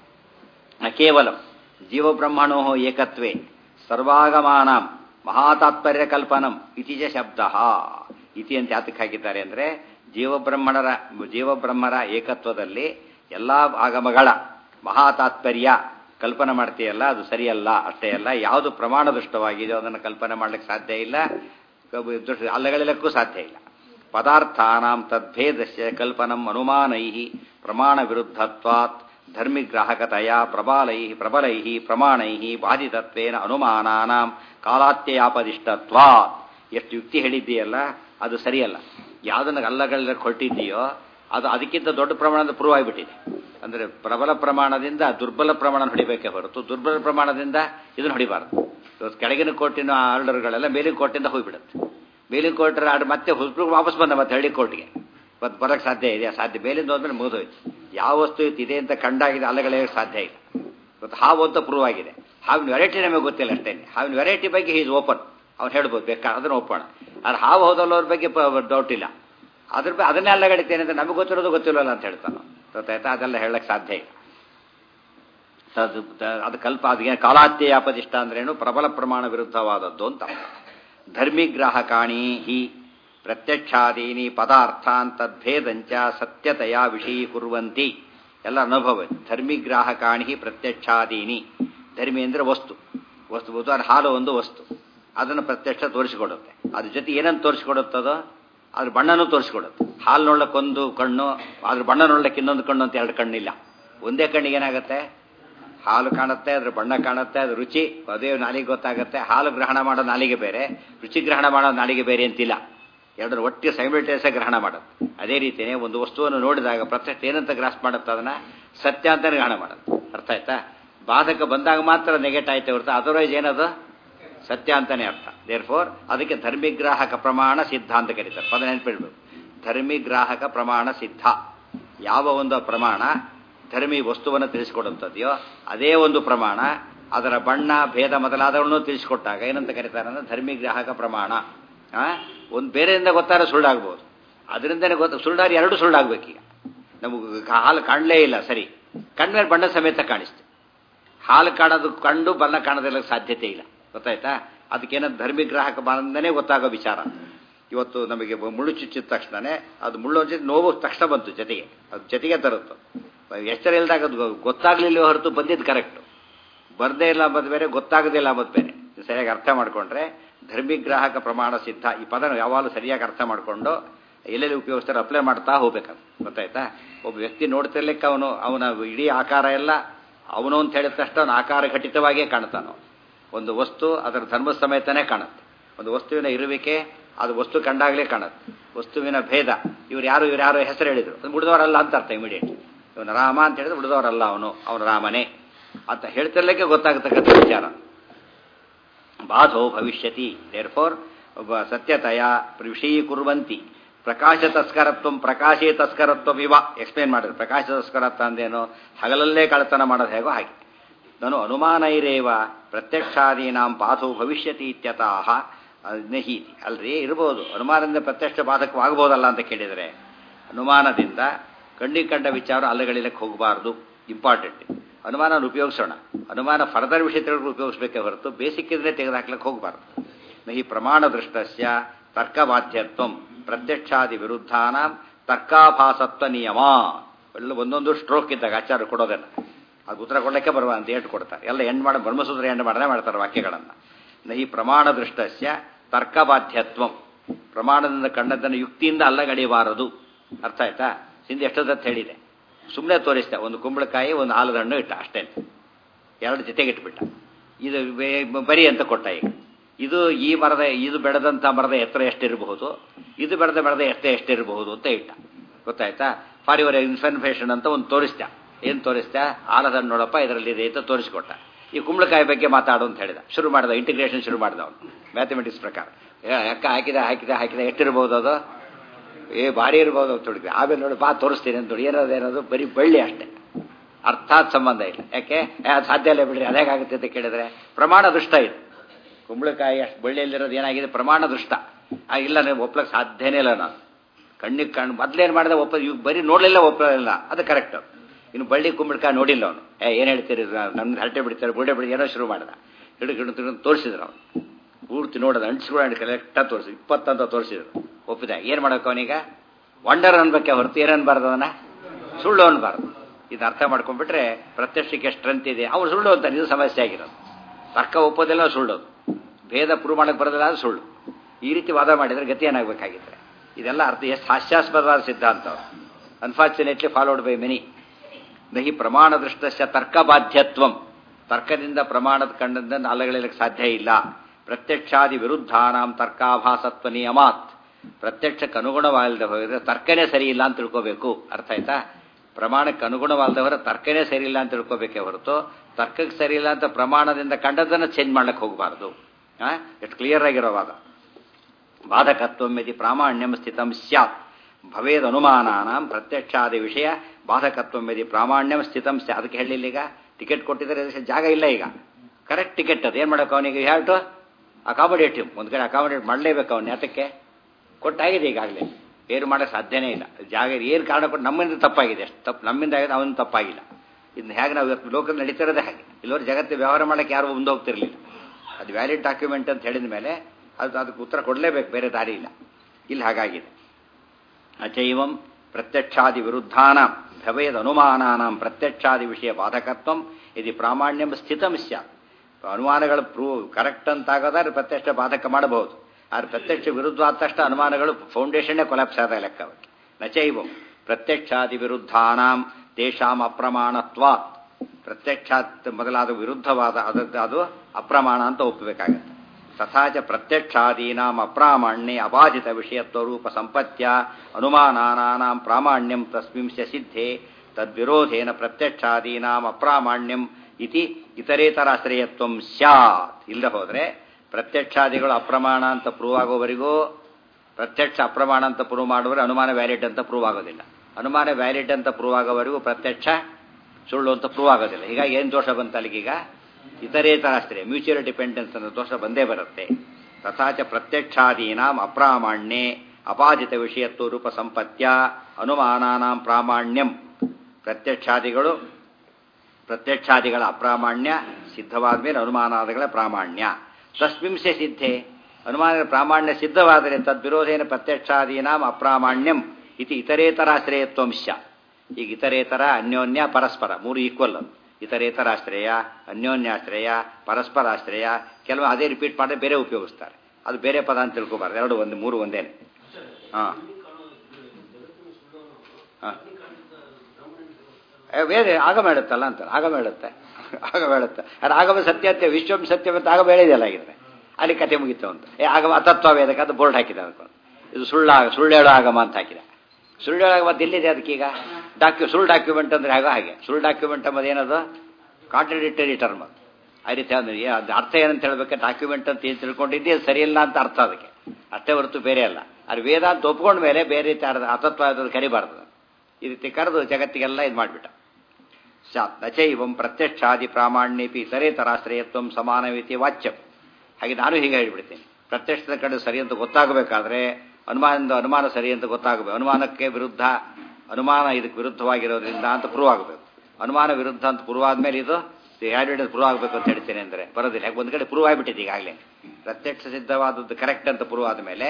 Speaker 1: ಕೇವಲ ಜೀವಬ್ರಹ್ಮಣೋ ಏಕತ್ವೇ ಸರ್ವಾಗಮಾನಾಂ ಮಹಾತಾತ್ಪರ್ಯ ಕಲ್ಪನಂ ಇತಿಜ ಶಬ್ದ ಇತಿ ಅಂತ ಯಾತಕ್ಕೆ ಹಾಕಿದ್ದಾರೆ ಅಂದರೆ ಜೀವಬ್ರಹ್ಮಣರ ಜೀವಬ್ರಹ್ಮರ ಏಕತ್ವದಲ್ಲಿ ಎಲ್ಲ ಆಗಮಗಳ ಮಹಾತಾತ್ಪರ್ಯ ಕಲ್ಪನೆ ಮಾಡ್ತೀಯಲ್ಲ ಅದು ಸರಿಯಲ್ಲ ಅಷ್ಟೇ ಅಲ್ಲ ಯಾವುದು ಪ್ರಮಾಣ ದುಷ್ಟವಾಗಿದೆಯೋ ಅದನ್ನು ಕಲ್ಪನೆ ಮಾಡ್ಲಿಕ್ಕೆ ಸಾಧ್ಯ ಇಲ್ಲ ಅಲ್ಲಗಳಿಲಕ್ಕೂ ಸಾಧ್ಯ ಇಲ್ಲ ಪದಾರ್ಥಾನಾಂ ತದ್ಭೇದಸ್ಯ ಕಲ್ಪನಂ ಅನುಮಾನೈ ಪ್ರಮಾಣ ವಿರುದ್ಧತ್ವಾತ್ ಧರ್ಮಿಗ್ರಾಹಕತೆಯ ಪ್ರಬಲೈ ಪ್ರಬಲೈ ಪ್ರಮಾಣೈ ಬಾಧಿತತ್ವೇನ ಅನುಮಾನಾನಾಂ ಕಾಲಾತ್ಯಯಾಪದಿಷ್ಟತ್ವಾ ಎಷ್ಟು ಯುಕ್ತಿ ಹೇಳಿದ್ದೀಯಲ್ಲ ಅದು ಸರಿಯಲ್ಲ ಯಾವುದನ್ನು ಅಲ್ಲಗಳ ಕೊಟ್ಟಿದ್ದೀಯೋ ಅದು ಅದಕ್ಕಿಂತ ದೊಡ್ಡ ಪ್ರಮಾಣದ ಪ್ರೂವ್ ಆಗಿಬಿಟ್ಟಿದೆ ಅಂದರೆ ಪ್ರಬಲ ಪ್ರಮಾಣದಿಂದ ದುರ್ಬಲ ಪ್ರಮಾಣ ಹೊಡಿಬೇಕೇ ಹೊರತು ದುರ್ಬಲ ಪ್ರಮಾಣದಿಂದ ಇದನ್ನು ಹೊಡಿಬಾರ್ದು ಇವತ್ತು ಕೆಳಗಿನ ಕೋರ್ಟಿನ ಆರ್ಡರ್ಗಳೆಲ್ಲ ಮೇಲಿನ ಕೋರ್ಟಿಂದ ಹೋಗಿಬಿಡುತ್ತೆ ಮೇಲಿನ ಕೋರ್ಟರ್ ಆರ್ಡರ್ ಮತ್ತೆ ಹುಡುಗ ವಾಪಸ್ ಬಂದ ಮತ್ತೆ ಹಳ್ಳಿ ಕೋರ್ಟ್ಗೆ ಮತ್ತೆ ಬರೋಕ್ಕೆ ಸಾಧ್ಯ ಇದೆ ಸಾಧ್ಯ ಮೇಲಿಂದ ಹೋದ್ಮೇಲೆ ಮುಗಿದೋಯ್ತು ಯಾವ ವಸ್ತು ಇದೆ ಅಂತ ಕಂಡಾಗಿದೆ ಅಲ್ಲಗಳೇ ಸಾಧ್ಯ ಇಲ್ಲ ಇವತ್ತು ಹಾವು ಅಂತ ಪ್ರೂವ್ ಆಗಿದೆ ಹಾವಿನ ವೆರೈಟಿ ನಮಗೆ ಗೊತ್ತಿಲ್ಲ ಅಷ್ಟೇ ಹಾವಿನ ವೆರೈಟಿ ಬಗ್ಗೆ ಈಸ್ ಓಪನ್ ಅವ್ನು ಹೇಳ್ಬೋದು ಬೇಕಾದ್ರೆ ಅದನ್ನು ಒಪ್ಪೋಣ ಆದ್ರೆ ಹಾವು ಹೋದಲ್ಲವ್ರ ಬಗ್ಗೆ ಡೌಟ್ ಇಲ್ಲ ಅದ್ರ ಬಗ್ಗೆ ಅದನ್ನೇ ಅಲ್ಲಗಡಿತೇನೆ ಅಂತ ನಮಗೆ ಗೊತ್ತಿರೋದು ಗೊತ್ತಿಲ್ಲಲ್ಲ ಅಂತ ಹೇಳ್ತಾನೆ ಗೊತ್ತಾಯ್ತಾ ಅದೆಲ್ಲ ಹೇಳಕ್ಕೆ ಸಾಧ್ಯ ಇಲ್ಲ ಅದು ಅದು ಕಲ್ಪ ಅದಕ್ಕೆ ಕಾಲಾತ್ಯಯಾಪದಿಷ್ಟ ಅಂದ್ರೇನು ಪ್ರಬಲ ಪ್ರಮಾಣ ವಿರುದ್ಧವಾದದ್ದು ಅಂತ ಧರ್ಮಿಗ್ರಾಹಕಾಣಿ ಹಿ ಪ್ರತ್ಯಕ್ಷಾದೀನಿ ಪದಾರ್ಥಾನ್ ತದ್ಭೇದಂಚ ಸತ್ಯತೆಯ ವಿಷಯೀಕುರ್ವಂತಿ ಎಲ್ಲ ಅನುಭವ ಧರ್ಮಿಗ್ರಾಹಕಾಣಿ ಪ್ರತ್ಯಕ್ಷಾದೀನಿ ಧರ್ಮಿ ಅಂದರೆ ವಸ್ತು ವಸ್ತು ಉದಾಹರಣೆ ಹಾಲು ಒಂದು ವಸ್ತು ಅದನ್ನು ಪ್ರತ್ಯಕ್ಷ ತೋರಿಸಿಕೊಡುತ್ತೆ ಅದ್ರ ಜೊತೆ ಏನನ್ನು ತೋರಿಸಿಕೊಡುತ್ತದೋ ಅದ್ರ ಬಣ್ಣನೂ ತೋರಿಸಿಕೊಡುತ್ತೆ ಹಾಲು ನೋಡ್ಲಕ್ಕೊಂದು ಕಣ್ಣು ಅದ್ರ ಬಣ್ಣ ನೋಡ್ಲಿಕ್ಕೆ ಇನ್ನೊಂದು ಕಣ್ಣು ಅಂತ ಎರಡು ಕಣ್ಣಿಲ್ಲ ಒಂದೇ ಕಣ್ಣಿಗೆ ಏನಾಗುತ್ತೆ ಹಾಲು ಕಾಣುತ್ತೆ ಅದ್ರ ಬಣ್ಣ ಕಾಣುತ್ತೆ ಅದ್ರ ರುಚಿ ಅದೇ ನಾಲಿಗೆ ಗೊತ್ತಾಗುತ್ತೆ ಹಾಲು ಗ್ರಹಣ ಮಾಡೋ ನಾಲಿಗೆ ಬೇರೆ ರುಚಿ ಗ್ರಹಣ ಮಾಡೋ ನಾಲಿಗೆ ಬೇರೆ ಅಂತಿಲ್ಲ ಎರಡರ ಒಟ್ಟಿಗೆ ಸೈಮಿಲ್ಟೇನಿಯಸ್ ಗ್ರಹಣ ಮಾಡುತ್ತೆ ಅದೇ ರೀತಿಯೇ ಒಂದು ವಸ್ತುವನ್ನು ನೋಡಿದಾಗ ಪ್ರತ್ಯಕ್ಷ ಏನಂತ ಗ್ರಾಸ್ ಮಾಡುತ್ತೆ ಅದನ್ನ ಸತ್ಯ ಅಂತಾನೆ ಗ್ರಹಣ ಮಾಡುತ್ತೆ ಅರ್ಥ ಆಯ್ತಾ ಬಾಧಕ ಬಂದಾಗ ಮಾತ್ರ ನೆಗೆಟ್ ಆಯ್ತು ಹೊರತು ಅದರ್ವೈಸ್ ಏನದು ಸತ್ಯ ಅಂತಾನೆ ಅರ್ಥ ದೇರ್ ಫೋರ್ ಅದಕ್ಕೆ ಧರ್ಮಿಗ್ರಾಹಕ ಪ್ರಮಾಣ ಸಿದ್ಧ ಅಂತ ಕರೀತಾರೆ ಪದ ನೆನಪಿಡ್ಬೇಕು ಧರ್ಮಿಗ್ರಾಹಕ ಪ್ರಮಾಣ ಸಿದ್ಧ ಯಾವ ಒಂದು ಪ್ರಮಾಣ ಧರ್ಮಿ ವಸ್ತುವನ್ನು ತಿಳಿಸಿಕೊಡುತ್ತದೆಯೋ ಅದೇ ಒಂದು ಪ್ರಮಾಣ ಅದರ ಬಣ್ಣ ಭೇದ ಮೊದಲಾದವನ್ನು ತಿಳಿಸಿಕೊಟ್ಟಾಗ ಏನಂತ ಕರೀತಾರೆ ಅಂದ್ರೆ ಧರ್ಮಿಗ್ರಾಹಕ ಪ್ರಮಾಣ ಒಂದು ಬೇರೆಯಿಂದ ಗೊತ್ತಾದ್ರೆ ಸುಳ್ಳಾಗ್ಬೋದು ಅದರಿಂದನೇ ಗೊತ್ತ ಸುಳ್ಳಾರಿ ಎರಡು ಸುಳ್ಳಾಗ್ಬೇಕೀಗ ನಮಗೆ ಹಾಲು ಕಾಣಲೇ ಇಲ್ಲ ಸರಿ ಕಣ್ಮೇಲೆ ಬಣ್ಣ ಸಮೇತ ಕಾಣಿಸ್ತೆ ಹಾಲು ಕಾಣೋದು ಕಂಡು ಬಣ್ಣ ಕಾಣೋದಿಲ್ಲ ಸಾಧ್ಯತೆ ಇಲ್ಲ ಗೊತ್ತಾಯ್ತಾ ಅದಕ್ಕೇನೋ ಧರ್ಮಿಗ್ರಾಹಕ ಬಂದನೇ ಗೊತ್ತಾಗೋ ವಿಚಾರ ಇವತ್ತು ನಮಗೆ ಮುಳ್ಳು ಚುಚ್ಚಿದ ತಕ್ಷಣನೇ ಅದು ಮುಳ್ಳು ಜೊತೆ ನೋವು ತಕ್ಷಣ ಬಂತು ಜೊತೆಗೆ ಅದು ಜೊತೆಗೆ ತರುತ್ತು ಎಚ್ಚರ ಇಲ್ದಾಗ ಅದು ಗೊತ್ತಾಗ್ಲಿಲ್ಲ ಹೊರತು ಬಂದಿದ್ದು ಕರೆಕ್ಟು ಬರ್ದೇ ಇಲ್ಲ ಅಂಬದು ಬೇರೆ ಗೊತ್ತಾಗದಿಲ್ಲ ಅಂಬದು ಬೇರೆ ಸರಿಯಾಗಿ ಅರ್ಥ ಮಾಡಿಕೊಂಡ್ರೆ ಧರ್ಮಿಗ್ರಾಹಕ ಪ್ರಮಾಣ ಸಿದ್ಧ ಈ ಪದ ಯಾವಾಗಲೂ ಸರಿಯಾಗಿ ಅರ್ಥ ಮಾಡಿಕೊಂಡು ಎಲ್ಲೆಲ್ಲಿ ಉಪಯೋಗಿಸ್ತಾರೆ ಅಪ್ಲೈ ಮಾಡ್ತಾ ಹೋಗ್ಬೇಕದು ಗೊತ್ತಾಯ್ತಾ ಒಬ್ಬ ವ್ಯಕ್ತಿ ನೋಡ್ತಿರ್ಲಿಕ್ಕೆ ಅವನು ಅವನ ಇಡೀ ಆಕಾರ ಎಲ್ಲ ಅವನು ಅಂತ ಹೇಳಿದ ತಕ್ಷಣ ಅವನ ಆಕಾರ ಘಟಿತವಾಗಿಯೇ ಕಾಣ್ತಾನೋ ಒಂದು ವಸ್ತು ಅದರ ಧರ್ಮ ಸಮೇತನೇ ಕಾಣುತ್ತೆ ಒಂದು ವಸ್ತುವಿನ ಇರುವಿಕೆ ಅದು ವಸ್ತು ಕಂಡಾಗಲೇ ಕಾಣುತ್ತೆ ವಸ್ತುವಿನ ಭೇದ ಇವ್ರು ಯಾರು ಇವ್ರು ಯಾರು ಹೆಸರು ಹೇಳಿದ್ರು ಅದು ಉಳಿದವರಲ್ಲ ಅಂತ ಅರ್ಥ ಇಮಿಡಿಯೇಟ್ ಇವನು ರಾಮ ಅಂತ ಹೇಳಿದ್ರೆ ಉಳಿದವರಲ್ಲ ಅವನು ಅವನು ರಾಮನೇ ಅಂತ ಹೇಳ್ತಿರ್ಲಿಕ್ಕೆ ಗೊತ್ತಾಗತಕ್ಕಂಥ ವಿಚಾರ ಬಾಧೋ ಭವಿಷ್ಯತಿ ದೇರ್ ಫೋರ್ ಒಬ್ಬ ಸತ್ಯತಯ ವಿಷಯೀಕುರ್ವಂತಿ ಪ್ರಕಾಶ ತಸ್ಕರತ್ವ ಪ್ರಕಾಶೇ ತಸ್ಕರತ್ವ ಇವ ಎಕ್ಸ್ಪ್ಲೇನ್ ಮಾಡಿದ್ರು ಪ್ರಕಾಶ ತಸ್ಕರತ್ವ ಅಂದೇನು ಹಗಲಲ್ಲೇ ಕಳತನ ಮಾಡೋದು ಹೇಗೋ ಹಾಗೆ ನಾನು ಅನುಮಾನೈರೇವ ಪ್ರತ್ಯಕ್ಷಾದೀನಾಂ ಬಾಧೋ ಭವಿಷ್ಯತಿ ಇತ್ಯತಃ ನಹೀತಿ ಅಲ್ರಿ ಇರ್ಬೋದು ಅನುಮಾನದಿಂದ ಪ್ರತ್ಯಕ್ಷ ಬಾಧಕವಾಗಬಹುದಲ್ಲ ಅಂತ ಕೇಳಿದರೆ ಅನುಮಾನದಿಂದ ಕಣ್ಣಿಗೆ ಕಂಡ ವಿಚಾರ ಅಲ್ಲಗಳಿಲಕ್ಕೆ ಹೋಗಬಾರ್ದು ಇಂಪಾರ್ಟೆಂಟ್ ಅನುಮಾನ ಉಪಯೋಗಿಸೋಣ ಅನುಮಾನ ಫರ್ದರ್ ವಿಷಯ ತಿಳಿದು ಉಪಯೋಗಿಸಬೇಕೇ ಹೊರತು ಬೇಸಿಕ್ ಇದ್ರೆ ತೆಗೆದುಹಾಕ್ಲಿಕ್ಕೆ ಹೋಗಬಾರ್ದು ನಹಿ ಪ್ರಮಾಣ ದೃಷ್ಟಸ್ಯ ತರ್ಕಬಾಧ್ಯತ್ವ ಪ್ರತ್ಯಕ್ಷಾದಿ ವಿರುದ್ಧಾನ ತರ್ಕಾಭಾಸತ್ವ ನಿಯಮ ಎಲ್ಲ ಒಂದೊಂದು ಸ್ಟ್ರೋಕ್ ಇದ್ದಾಗ ಆಚಾರ ಕೊಡೋದೆಲ್ಲ ಅದು ಉತ್ತರ ಕೊಡಲಿಕ್ಕೆ ಬರುವ ಅಂತ ಹೇಳ್ ಕೊಡ್ತಾರೆ ಎಲ್ಲ ಎಂಡ್ ಮಾಡಿ ಬ್ರಹ್ಮಸೂತ್ರ ಎಂಡ್ ಮಾಡದೆ ಮಾಡ್ತಾರೆ ವಾಕ್ಯಗಳನ್ನು ನಹಿ ಪ್ರಮಾಣ ದೃಷ್ಟಸ್ಯ ತರ್ಕಬಾಧ್ಯತ್ವ ಪ್ರಮಾಣದಿಂದ ಕಂಡದ್ದನ್ನು ಯುಕ್ತಿಯಿಂದ ಅಲ್ಲಗಡಿಯಬಾರದು ಅರ್ಥ ಆಯ್ತಾ ಹಿಂದೆ ಎಷ್ಟೊತ್ತ ಹೇಳಿದೆ ಸುಮ್ಮನೆ ತೋರಿಸ್ದೆ ಒಂದು ಕುಂಬಳಕಾಯಿ ಒಂದು ಆಲದ ಹಣ್ಣು ಇಟ್ಟ ಅಷ್ಟೇ ಎರಡು ಜೊತೆಗೆ ಇಟ್ಬಿಟ್ಟ ಇದು ಬರಿ ಅಂತ ಕೊಟ್ಟ ಈಗ ಇದು ಈ ಮರದ ಇದು ಬೆಳೆದಂಥ ಮರದ ಎತ್ತರ ಎಷ್ಟಿರಬಹುದು ಇದು ಬೆಳೆದ ಮರದ ಎತ್ತರ ಎಷ್ಟಿರಬಹುದು ಅಂತ ಇಟ್ಟ ಗೊತ್ತಾಯ್ತಾ ಫಾರ್ ಯುವರ್ ಇನ್ಫರ್ಮೇಷನ್ ಅಂತ ಒಂದು ತೋರಿಸ್ದ ಏನು ತೋರಿಸ್ದ ಆಲದ ಹಣ್ಣು ನೋಡಪ್ಪ ಇದರಲ್ಲಿ ಇದೆ ಅಂತ ತೋರಿಸ್ಕೊಟ್ಟ ಈ ಕುಂಬಳಕಾಯಿ ಬಗ್ಗೆ ಮಾತಾಡು ಅಂತ ಹೇಳಿದ ಶುರು ಮಾಡಿದ ಇಂಟಿಗ್ರೇಷನ್ ಶುರು ಮಾಡಿದ ಅವನು ಮ್ಯಾಥಮೆಟಿಕ್ಸ್ ಪ್ರಕಾರ ಅಕ್ಕ ಹಾಕಿದ ಹಾಕಿದ ಹಾಕಿದ ಎಷ್ಟಿರ್ಬೋದು ಅದು ಏ ಭಾರಿ ಇರ್ಬೋದು ಅಂತ ಹುಡುಗಿ ಆಮೇಲೆ ನೋಡಿ ಬಾ ತೋರಿಸ್ತೀನಿ ಅಂತ ನೋಡಿ ಏನದು ಏನದು ಬರೀ ಬಳ್ಳಿ ಅಷ್ಟೇ ಅರ್ಥಾತ್ ಸಂಬಂಧ ಇಲ್ಲ ಯಾಕೆ ಅದು ಸಾಧ್ಯ ಇಲ್ಲ ಬಿಡ್ರಿ ಅದೇಗಾಗುತ್ತೆ ಅಂತ ಕೇಳಿದ್ರೆ ಪ್ರಮಾಣ ದುಷ್ಟ ಇದು ಕುಂಬಳಕಾಯಿ ಅಷ್ಟು ಬಳ್ಳಿಯಲ್ಲಿರೋದು ಏನಾಗಿದೆ ಪ್ರಮಾಣ ದುಷ್ಟ ಆ ಇಲ್ಲ ನೀವು ಒಪ್ಲಕ್ಕೆ ಸಾಧ್ಯನೇ ಇಲ್ಲ ನಾನು ಕಣ್ಣಿಗೆ ಕಣ್ಣು ಮೊದಲೇನು ಮಾಡಿದೆ ಒಪ್ಪ ಇವಾಗ ಬರೀ ನೋಡಲಿಲ್ಲ ಒಪ್ಪಲಿಲ್ಲ ಅದು ಕರೆಕ್ಟ್ ಇನ್ನು ಬಳ್ಳಿ ಕುಂಬಳಕಾಯಿ ನೋಡಿಲ್ಲ ಅವನು ಏ ಏನು ಹೇಳ್ತೀರಿ ನಮ್ಗೆ ಹರಟೆ ಬಿಡ್ತಾರೆ ಬುಡೆ ಬಿಡಿ ಏನೋ ಶುರು ಮಾಡಿದ ಹಿಡಿದು ಹಿಡಿದು ಹಿಡಿದು ತೋರಿಸಿದ್ರು ಅವನು ಪೂರ್ತಿ ನೋಡೋದು ಅಂಟಿಸ್ಕೊಂಡು ಕರೆಕ್ಟಾಗಿ ತೋರಿಸಿ ಇಪ್ಪತ್ತಂತ ತೋರಿಸಿದ್ರು ಒಪ್ಪಿದ ಏನು ಮಾಡೋಕೆ ಅವನೀಗ ವಂಡರ್ ಅನ್ಬೇಕೆ ಹೊರತು ಏನನ್ಬಾರ್ದು ಅವನ ಸುಳ್ಳು ಅನ್ಬಾರ್ದು ಇದು ಅರ್ಥ ಮಾಡ್ಕೊಂಡ್ಬಿಟ್ರೆ ಪ್ರತ್ಯಕ್ಷಕ್ಕೆ ಸ್ಟ್ರೆಂತ್ ಇದೆ ಅವ್ರು ಸುಳ್ಳು ಅಂತ ಇದು ಸಮಸ್ಯೆ ಆಗಿರೋದು ತರ್ಕ ಒಪ್ಪೋದೆಲ್ಲ ಸುಳ್ಳೋದು ಭೇದ ಪ್ರೂವ್ ಮಾಡಕ್ಕೆ ಬರೋದಿಲ್ಲ ಅದು ಸುಳ್ಳು ಈ ರೀತಿ ವಾದ ಮಾಡಿದರೆ ಗತಿ ಏನಾಗಬೇಕಾಗಿದ್ರೆ ಇದೆಲ್ಲ ಅರ್ಥ ಎಷ್ಟು ಹಾಸ್ಯಾಸ್ಪದವಾದ ಸಿದ್ಧಾಂತ ಅನ್ಫಾರ್ಚುನೇಟ್ಲಿ ಫಾಲೋಡ್ ಬೈ ಮೆನಿ ನಹಿ ಪ್ರಮಾಣ ದೃಷ್ಟಸ್ಯ ತರ್ಕಬಾಧ್ಯತ್ವಂ ತರ್ಕದಿಂದ ಪ್ರಮಾಣದ ಕಂಡದ್ದನ್ನು ಅಲ್ಲಗಳಿಲಕ್ಕೆ ಸಾಧ್ಯ ಇಲ್ಲ ಪ್ರತ್ಯಕ್ಷಾದಿ ವಿರುದ್ಧಾನಾಂ ತರ್ಕಾಭಾಸತ್ವ ನಿಯಮಾತ್ ಪ್ರತ್ಯಕ್ಷಕ್ಕೆ ಅನುಗುಣವಾಗದೆ ಹೋಗಿದ್ರೆ ತರ್ಕನೇ ಸರಿ ಇಲ್ಲ ಅಂತ ತಿಳ್ಕೋಬೇಕು ಅರ್ಥ ಆಯ್ತಾ ಪ್ರಮಾಣಕ್ಕೆ ಅನುಗುಣವಾದವರ ತರ್ಕನೇ ಸರಿ ಇಲ್ಲ ಅಂತ ತಿಳ್ಕೋಬೇಕೇ ಹೊರತು ತರ್ಕಕ್ಕೆ ಸರಿ ಇಲ್ಲ ಅಂತ ಪ್ರಮಾಣದಿಂದ ಕಂಡದ್ದನ್ನು ಚೇಂಜ್ ಮಾಡ್ಲಿಕ್ಕೆ ಹೋಗಬಾರ್ದು ಎಷ್ಟು ಕ್ಲಿಯರ್ ಆಗಿರೋ ವಾದ ಬಾಧಕತ್ವಂ ಯದಿ ಪ್ರಾಮಾಣ್ಯಂ ಸ್ಥಿತಂ ಸ್ಯಾತ್ ಭವೇದ ಅನುಮಾನಾನಾಂ ಪ್ರತ್ಯಕ್ಷಾದಿ ವಿಷಯ ಬಾಧಕತ್ವಂ ಯದಿ ಪ್ರಾಮಾಣ್ಯಂ ಸ್ಥಿತಂ ಸ್ಯಾತ್ ಅದಕ್ಕೆ ಹೇಳಿಲ್ಲ ಈಗ ಟಿಕೆಟ್ ಕೊಟ್ಟಿದ್ದಾರೆ ಜಾಗ ಇಲ್ಲ ಈಗ ಕರೆಕ್ಟ್ ಟಿಕೆಟ್ ಅದು ಏನು ಮಾಡೋಕೆ ಅವನಿಗೆ ಹ್ಯಾವ್ ಟು ಅಕಾಮಡೇಟಿವ್ ಒಂದು ಕಡೆ ಅಕಾಮಡೇಟ್ ಮಾಡಲೇಬೇಕು ಅವನು ಯಾತಕ್ಕೆ ಕೊಟ್ಟಾಗಿದೆ ಈಗಾಗಲೇ ಏನು ಮಾಡೋಕ್ಕೆ ಸಾಧ್ಯನೇ ಇಲ್ಲ ಜಾಗ ಏನು ಕಾರಣ ಕೊಟ್ಟು ನಮ್ಮಿಂದ ತಪ್ಪಾಗಿದೆ ಅಷ್ಟು ತಪ್ಪು ನಮ್ಮಿಂದ ಆಗಿದೆ ಅವನ ತಪ್ಪಾಗಿಲ್ಲ ಇದನ್ನ ಹೇಗೆ ನಾವು ಇವತ್ತು ಲೋಕದಲ್ಲಿ ನಡೀತಿರೋದೇ ಹಾಗೆ ಇಲ್ಲವರು ಜಗತ್ತು ವ್ಯವಹಾರ ಮಾಡೋಕ್ಕೆ ಯಾರು ಮುಂದೆ ಹೋಗ್ತಿರ್ಲಿಲ್ಲ ಅದು ವ್ಯಾಲಿಡ್ ಡಾಕ್ಯುಮೆಂಟ್ ಅಂತ ಹೇಳಿದ ಮೇಲೆ ಅದು ಅದಕ್ಕೆ ಉತ್ತರ ಕೊಡಲೇಬೇಕು ಬೇರೆ ದಾರಿ ಇಲ್ಲ ಇಲ್ಲಿ ಹಾಗಾಗಿದೆ ಅಚೈವಂ ಪ್ರತ್ಯಕ್ಷಾದಿ ವಿರುದ್ಧಾನ ಭವೇದ ಅನುಮಾನಾನಾಂ ಪ್ರತ್ಯಕ್ಷಾದಿ ವಿಷಯ ಬಾಧಕತ್ವಂ ಇದು ಪ್ರಾಮಾಣ್ಯಂ ಸ್ಥಿತಂ ಸ್ಯಾತ್ ಅನುಮಾನಗಳು ಪ್ರೂವ್ ಕರೆಕ್ಟ್ ಅಂತಾಗೋದಾದ್ರೆ ಪ್ರತ್ಯಕ್ಷ ಬಾಧಕ ಮಾಡಬಹುದು ಆದ್ರೆ ಪ್ರತ್ಯಕ್ಷ ವಿರುದ್ಧ ಆದ ತಕ್ಷಣ ಅನುಮಾನಗಳು ಫೌಂಡೇಶನ್ನೇ ಕೊಲಾಪ್ಸ್ ಆದ ಲೆಕ್ಕವಾಗಿ ನಚೈವಂ ಪ್ರತ್ಯಕ್ಷಾದಿ ವಿರುದ್ಧಾನಾಂ ತೇಷಾಂ ಅಪ್ರಮಾಣತ್ವ ಪ್ರತ್ಯಕ್ಷ ಮೊದಲಾದ ವಿರುದ್ಧವಾದ ಅದಕ್ಕೆ ಅದು ಅಪ್ರಮಾಣ ಅಂತ ಒಪ್ಪಬೇಕಾಗತ್ತೆ ತಥಾ ಚ ಪ್ರತ್ಯಕ್ಷಾದೀನಾಂ ಅಪ್ರಾಮಾಣ್ಯೆ ಅಬಾಧಿತ ವಿಷಯತ್ವರೂಪ ಸಂಪತ್ಯ ಅನುಮಾನಾನಾಂ ಪ್ರಾಮಾಣ್ಯಂ ತಸ್ಮಿಂಶ ಸಿದ್ಧೆ ತದ್ವಿರೋಧೇನ ಪ್ರತ್ಯಕ್ಷಾದೀನಾಂ ಅಪ್ರಾಮಾಣ್ಯಂ ಇತಿ ಇತರೇತರಾಶ್ರಯತ್ವಂ ಸ್ಯಾತ್ ಇಲ್ಲದೆ ಹೋದರೆ ಪ್ರತ್ಯಕ್ಷಾದಿಗಳು ಅಪ್ರಮಾಣ ಅಂತ ಪ್ರೂವ್ ಆಗೋವರೆಗೂ ಪ್ರತ್ಯಕ್ಷ ಅಪ್ರಮಾಣ ಅಂತ ಪ್ರೂವ್ ಮಾಡುವರೆ ಅನುಮಾನ ವ್ಯಾಲಿಡ್ ಅಂತ ಪ್ರೂವ್ ಆಗೋದಿಲ್ಲ ಅನುಮಾನ ವ್ಯಾಲಿಡ್ ಅಂತ ಪ್ರೂವ್ ಆಗೋವರೆಗೂ ಪ್ರತ್ಯಕ್ಷ ಸುಳ್ಳು ಅಂತ ಪ್ರೂವ್ ಆಗೋದಿಲ್ಲ ಹೀಗಾಗಿ ಏನು ದೋಷ ಬಂತ ಅಲ್ಲಿಗೀಗ ಇತರೇತರಾಶ್ರಯ ಮ್ಯೂಚುವಲ್ ಡಿಪೆಂಡೆನ್ಸ್ ಅನ್ನೋ ದೋಷ ಬಂದೇ ಬರುತ್ತೆ ತಥಾಚ ಪ್ರತ್ಯಕ್ಷಾದೀನಾಂ ಅಪ್ರಾಮಾಣ್ಯೆ ಅಪಾದಿತ ವಿಷಯತ್ವ ರೂಪ ಸಂಪತ್ಯ ಅನುಮಾನಾನಾಂ ಪ್ರಾಮಾಣ್ಯಂ ಪ್ರತ್ಯಕ್ಷಾದಿಗಳು ಪ್ರತ್ಯಕ್ಷಾದಿಗಳ ಅಪ್ರಾಮಾಣ್ಯ ಸಿದ್ಧವಾದ ಮೇಲೆ ಅನುಮಾನಾದಿಗಳ ಪ್ರಾಮಾಣ್ಯ ತಸ್ಮಿಂಸೆ ಸಿದ್ಧೆ ಅನುಮಾನದ ಪ್ರಾಮಾಣ್ಯ ಸಿದ್ಧವಾದರೆ ತದ್ವಿರೋಧೇನ ಪ್ರತ್ಯಕ್ಷಾದೀನಾಂ ಅಪ್ರಾಮಾಣ್ಯಂ ಇತಿ ಇತರೇತರಾಶ್ರಯತ್ವಂಶ ಈಗ ಇತರೇತರ ಅನ್ಯೋನ್ಯ ಪರಸ್ಪರ ಮೂರು ಈಕ್ವಲ್ ಅದು ಇತರೇತರಾಶ್ರಯ ಅನ್ಯೋನ್ಯಾಶ್ರಯ ಪರಸ್ಪರಾಶ್ರಯ ಕೆಲವು ಅದೇ ರಿಪೀಟ್ ಮಾಡಿದ್ರೆ ಬೇರೆ ಉಪಯೋಗಿಸ್ತಾರೆ ಅದು ಬೇರೆ ಪದ ಅಂತ ತಿಳ್ಕೊಬಾರ್ದು ಎರಡು ಒಂದು ಮೂರು ಒಂದೇನೆ ಹಾಂ ಹಾಂ ಬೇರೆ ಆಗಮ ಹೇಳುತ್ತಲ್ಲ ಅಂತ ಆಗಮ ಹೇಳುತ್ತೆ ಆಗಮ ಹೇಳುತ್ತೆ ಅದು ಆಗಮ ಸತ್ಯ ಅಂತ ವಿಶ್ವಂ ಸತ್ಯ ಅಂತ ಆಗಮ ಹೇಳಿದೆಯಲ್ಲ ಆಗಿದ್ರೆ ಅಲ್ಲಿ ಕತೆ ಮುಗಿತು ಅಂತ ಏ ಆಗಮ ಅತತ್ವ ವೇದಕ್ಕೆ ಅದು ಬೋರ್ಡ್ ಹಾಕಿದೆ ಅದಕ್ಕೆ ಇದು ಸುಳ್ಳ ಸುಳ್ಳೇಳು ಆಗಮ ಅಂತ ಹಾಕಿದೆ ಸುಳ್ಳು ಆಗಮ ಅದು ಎಲ್ಲಿದೆ ಅದಕ್ಕೀಗ ಡಾಕ್ಯು ಸುಳ್ಳು ಡಾಕ್ಯುಮೆಂಟ್ ಅಂದ್ರೆ ಆಗ ಹಾಗೆ ಸುಳ್ಳು ಡಾಕ್ಯುಮೆಂಟ್ ಅಂಬದು ಏನದು ಕಾಂಟ್ರಡಿಕ್ಟರಿ ಟರ್ಮ್ ಅದು ಆ ರೀತಿ ಅಂದ್ರೆ ಅದು ಅರ್ಥ ಏನಂತ ಹೇಳ್ಬೇಕು ಡಾಕ್ಯುಮೆಂಟ್ ಅಂತ ಏನು ತಿಳ್ಕೊಂಡಿದ್ದೆ ಅದು ಸರಿಯಿಲ್ಲ ಅಂತ ಅರ್ಥ ಅದಕ್ಕೆ ಅಷ್ಟೇ ಹೊರತು ಬೇರೆ ಅಲ್ಲ ಅದು ವೇದ ಅಂತ ಒಪ್ಕೊಂಡ ಮೇಲೆ ಬೇರೆ ರೀತಿ ಅರ್ಥ ಅತತ್ವ ಅದು ಕರಿಬಾರ್ದು ಈ ರೀತಿ ಕರೆದು ಜಗತ್ತಿಗೆಲ್ಲ ಇದು ಮಾಡಿಬಿಟ್ಟ ಸ್ಯಾತ್ ನಚೈವಂ ಪ್ರತ್ಯಕ್ಷಾದಿ ಪ್ರಾಮಾಣ್ಯಪಿ ಇತರೇತರಾಶ್ರಯತ್ವಂ ಸಮಾನವಿತಿ ವಾಚ್ಯಂ ಹಾಗೆ ನಾನು ಹೀಗೆ ಹೇಳ್ಬಿಡ್ತೀನಿ ಪ್ರತ್ಯಕ್ಷದ ಕಡೆ ಸರಿ ಅಂತ ಗೊತ್ತಾಗಬೇಕಾದ್ರೆ ಅನುಮಾನದಿಂದ ಅನುಮಾನ ಸರಿ ಅಂತ ಗೊತ್ತಾಗಬೇಕು ಅನುಮಾನಕ್ಕೆ ವಿರುದ್ಧ ಅನುಮಾನ ಇದಕ್ಕೆ ವಿರುದ್ಧವಾಗಿರೋದ್ರಿಂದ ಅಂತ ಪ್ರೂವ್ ಆಗಬೇಕು ಅನುಮಾನ ವಿರುದ್ಧ ಅಂತ ಪ್ರೂವ್ ಆದ್ಮೇಲೆ ಇದು ಹ್ಯಾಡಿಡ್ ಪ್ರೂವ್ ಆಗಬೇಕು ಅಂತ ಹೇಳ್ತೇನೆ ಅಂದರೆ ಬರೋದಿಲ್ಲ ಯಾಕೆ ಒಂದು ಕಡೆ ಪ್ರೂವ್ ಆಗಿಬಿಟ್ಟಿದೆ ಈಗಾಗಲೇ ಪ್ರತ್ಯಕ್ಷ ಸಿದ್ಧವಾದದ್ದು ಕರೆಕ್ಟ್ ಅಂತ ಪ್ರೂವ್ ಆದಮೇಲೆ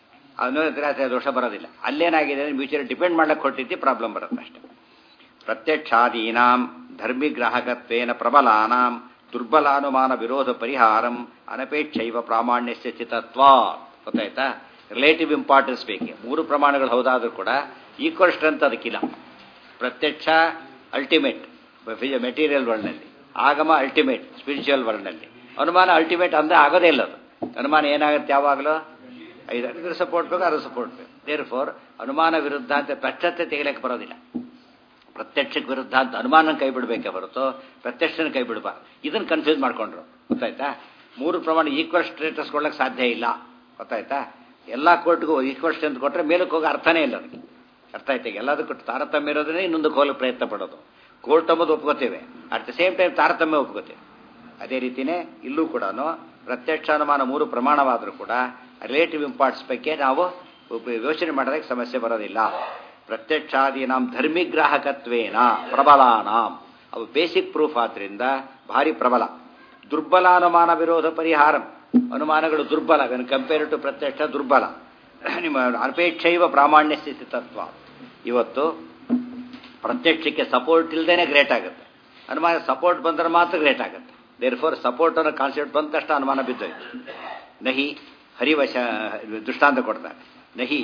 Speaker 1: ಅನುಗ್ರಹ ದೋಷ ಬರೋದಿಲ್ಲ ಅಲ್ಲೇನಾಗಿದೆ ಮ್ಯೂಚುವಲ್ ಡಿಪೆಂಡ್ ಮಾಡಕ್ಕೆ ಕೊಟ್ಟಿದ್ದು ಪ್ರಾಬ್ಲಮ್ ಬರುತ್ತೆ ಅಷ್ಟೇ ಪ್ರತ್ಯಕ್ಷಾದೀನಾಂ ಧರ್ಮಿಗ್ರಾಹಕತ್ವೇನ ಪ್ರಬಲಾನಾಂ ದುರ್ಬಲಾನುಮಾನ ವಿರೋಧ ಪರಿಹಾರಂ ಅನಪೇಕ್ಷೈವ ಪ್ರಾಮಾಣ್ಯಸ್ಯ ಚಿತತ್ವ ಗೊತ್ತಾಯ್ತಾ ರಿಲೇಟಿವ್ ಇಂಪಾರ್ಟೆನ್ಸ್ ಬೇಕೆ ಮೂರು ಪ್ರಮಾಣಗಳು ಹೌದಾದ್ರೂ ಕೂಡ ಈಕ್ವಲ್ ಸ್ಟ್ರೆಂತ್ ಅದಕ್ಕಿಲ್ಲ ಪ್ರತ್ಯಕ್ಷ ಅಲ್ಟಿಮೇಟ್ ಮೆಟೀರಿಯಲ್ ವರ್ಲ್ಡ್ನಲ್ಲಿ ಆಗಮ ಅಲ್ಟಿಮೇಟ್ ಸ್ಪಿರಿಚುವಲ್ ವರ್ಲ್ಡ್ನಲ್ಲಿ ಅನುಮಾನ ಅಲ್ಟಿಮೇಟ್ ಅಂದ್ರೆ ಆಗೋದೇ ಇಲ್ಲ ಅದು ಅನುಮಾನ ಏನಾಗುತ್ತೆ ಯಾವಾಗಲೂ ಐದು ಇದ್ರ ಸಪೋರ್ಟ್ ಬೇಕು ಅದ್ರ ಸಪೋರ್ಟ್ ಬೇಕು ದೇರ್ ಫೋರ್ ಅನುಮಾನ ವಿರುದ್ಧ ಅಂತ ಪ್ರತ್ಯಕ್ಷತೆ ತೆಗಿಲಿಕ್ಕೆ ಬರೋದಿಲ್ಲ ಪ್ರತ್ಯಕ್ಷಕ್ಕೆ ವಿರುದ್ಧ ಅಂತ ಅನುಮಾನ ಕೈ ಬಿಡಬೇಕೆ ಹೊರತು ಪ್ರತ್ಯಕ್ಷನ ಕೈ ಬಿಡಬಾರ್ದು ಇದನ್ನು ಕನ್ಫ್ಯೂಸ್ ಮಾಡ್ಕೊಂಡ್ರು ಗೊತ್ತಾಯ್ತಾ ಮೂರು ಪ್ರಮಾಣ ಈಕ್ವಲ್ ಸ್ಟೇಟಸ್ ಕೊಡ್ಲಿಕ್ಕೆ ಸಾಧ್ಯ ಇಲ್ಲ ಗೊತ್ತಾಯ್ತಾ ಎಲ್ಲ ಕೋರ್ಟ್ಗೂ ಈಕ್ವಲ್ ಸ್ಟ್ರೆಂತ್ ಕೊಟ್ಟರೆ ಮೇಲಕ್ಕೆ ಹೋಗೋ ಅರ್ಥನೇ ಇಲ್ಲ ಅದಕ್ಕೆ ಅರ್ಥ ಆಯ್ತು ಎಲ್ಲದಕ್ಕೂ ತಾರತಮ್ಯ ಇರೋದನ್ನೇ ಇನ್ನೊಂದು ಹೋಗಕ್ಕೆ ಪ್ರಯತ್ನ ಪಡೋದು ಕೋರ್ಟ್ ಅಂಬುದು ಒಪ್ಕೋತೇವೆ ಅಟ್ ದ ಸೇಮ್ ಟೈಮ್ ತಾರತಮ್ಯ ಒಪ್ಕೋತೇವೆ ಅದೇ ರೀತಿಯೇ ಇಲ್ಲೂ ಕೂಡ ಪ್ರತ್ಯಕ್ಷ ಅನುಮಾನ ಮೂರು ಪ್ರಮಾಣವಾದರೂ ಕೂಡ ರಿಲೇಟಿವ್ ಇಂಪಾರ್ಟ್ಸ್ ಬಗ್ಗೆ ನಾವು ಯೋಚನೆ ಮಾಡೋದಕ್ಕೆ ಸಮಸ್ಯೆ ಬರೋದಿಲ್ಲ ಪ್ರತ್ಯಕ್ಷಾದೀನಾಂ ಧರ್ಮಿಗ್ರಾಹಕತ್ವೇನ ಪ್ರಬಲಾನಾಂ ಅವು ಬೇಸಿಕ್ ಪ್ರೂಫ್ ಆದ್ರಿಂದ ಭಾರಿ ಪ್ರಬಲ ದುರ್ಬಲಾನುಮಾನ ವಿರೋಧ ಪರಿಹಾರಂ ಅನುಮಾನಗಳು ದುರ್ಬಲ ಕಂಪೇರ್ ಟು ಪ್ರತ್ಯಕ್ಷ ದುರ್ಬಲ ನಿಮ್ಮ ಅಪೇಕ್ಷೈವ ಪ್ರಾಮಾಣ್ಯ ಸ್ಥಿತಿ ತತ್ವ ಇವತ್ತು ಪ್ರತ್ಯಕ್ಷಕ್ಕೆ ಸಪೋರ್ಟ್ ಇಲ್ಲದೇನೆ ಗ್ರೇಟ್ ಆಗುತ್ತೆ ಅನುಮಾನ ಸಪೋರ್ಟ್ ಬಂದರೆ ಮಾತ್ರ ಗ್ರೇಟ್ ಆಗುತ್ತೆ ದೇರ್ ಫೋರ್ ಸಪೋರ್ಟ್ ಅನ್ನೋ ಕಾನ್ಸೆಪ್ಟ್ ಬಂದ ತಕ್ಷಣ ಅನುಮಾನ ಬಿದ್ದೋಯ್ತು ನಹಿ ಹರಿವಶ ದೃಷ್ಟಾಂತ ಕೊಡ್ತಾರೆ ನಹಿ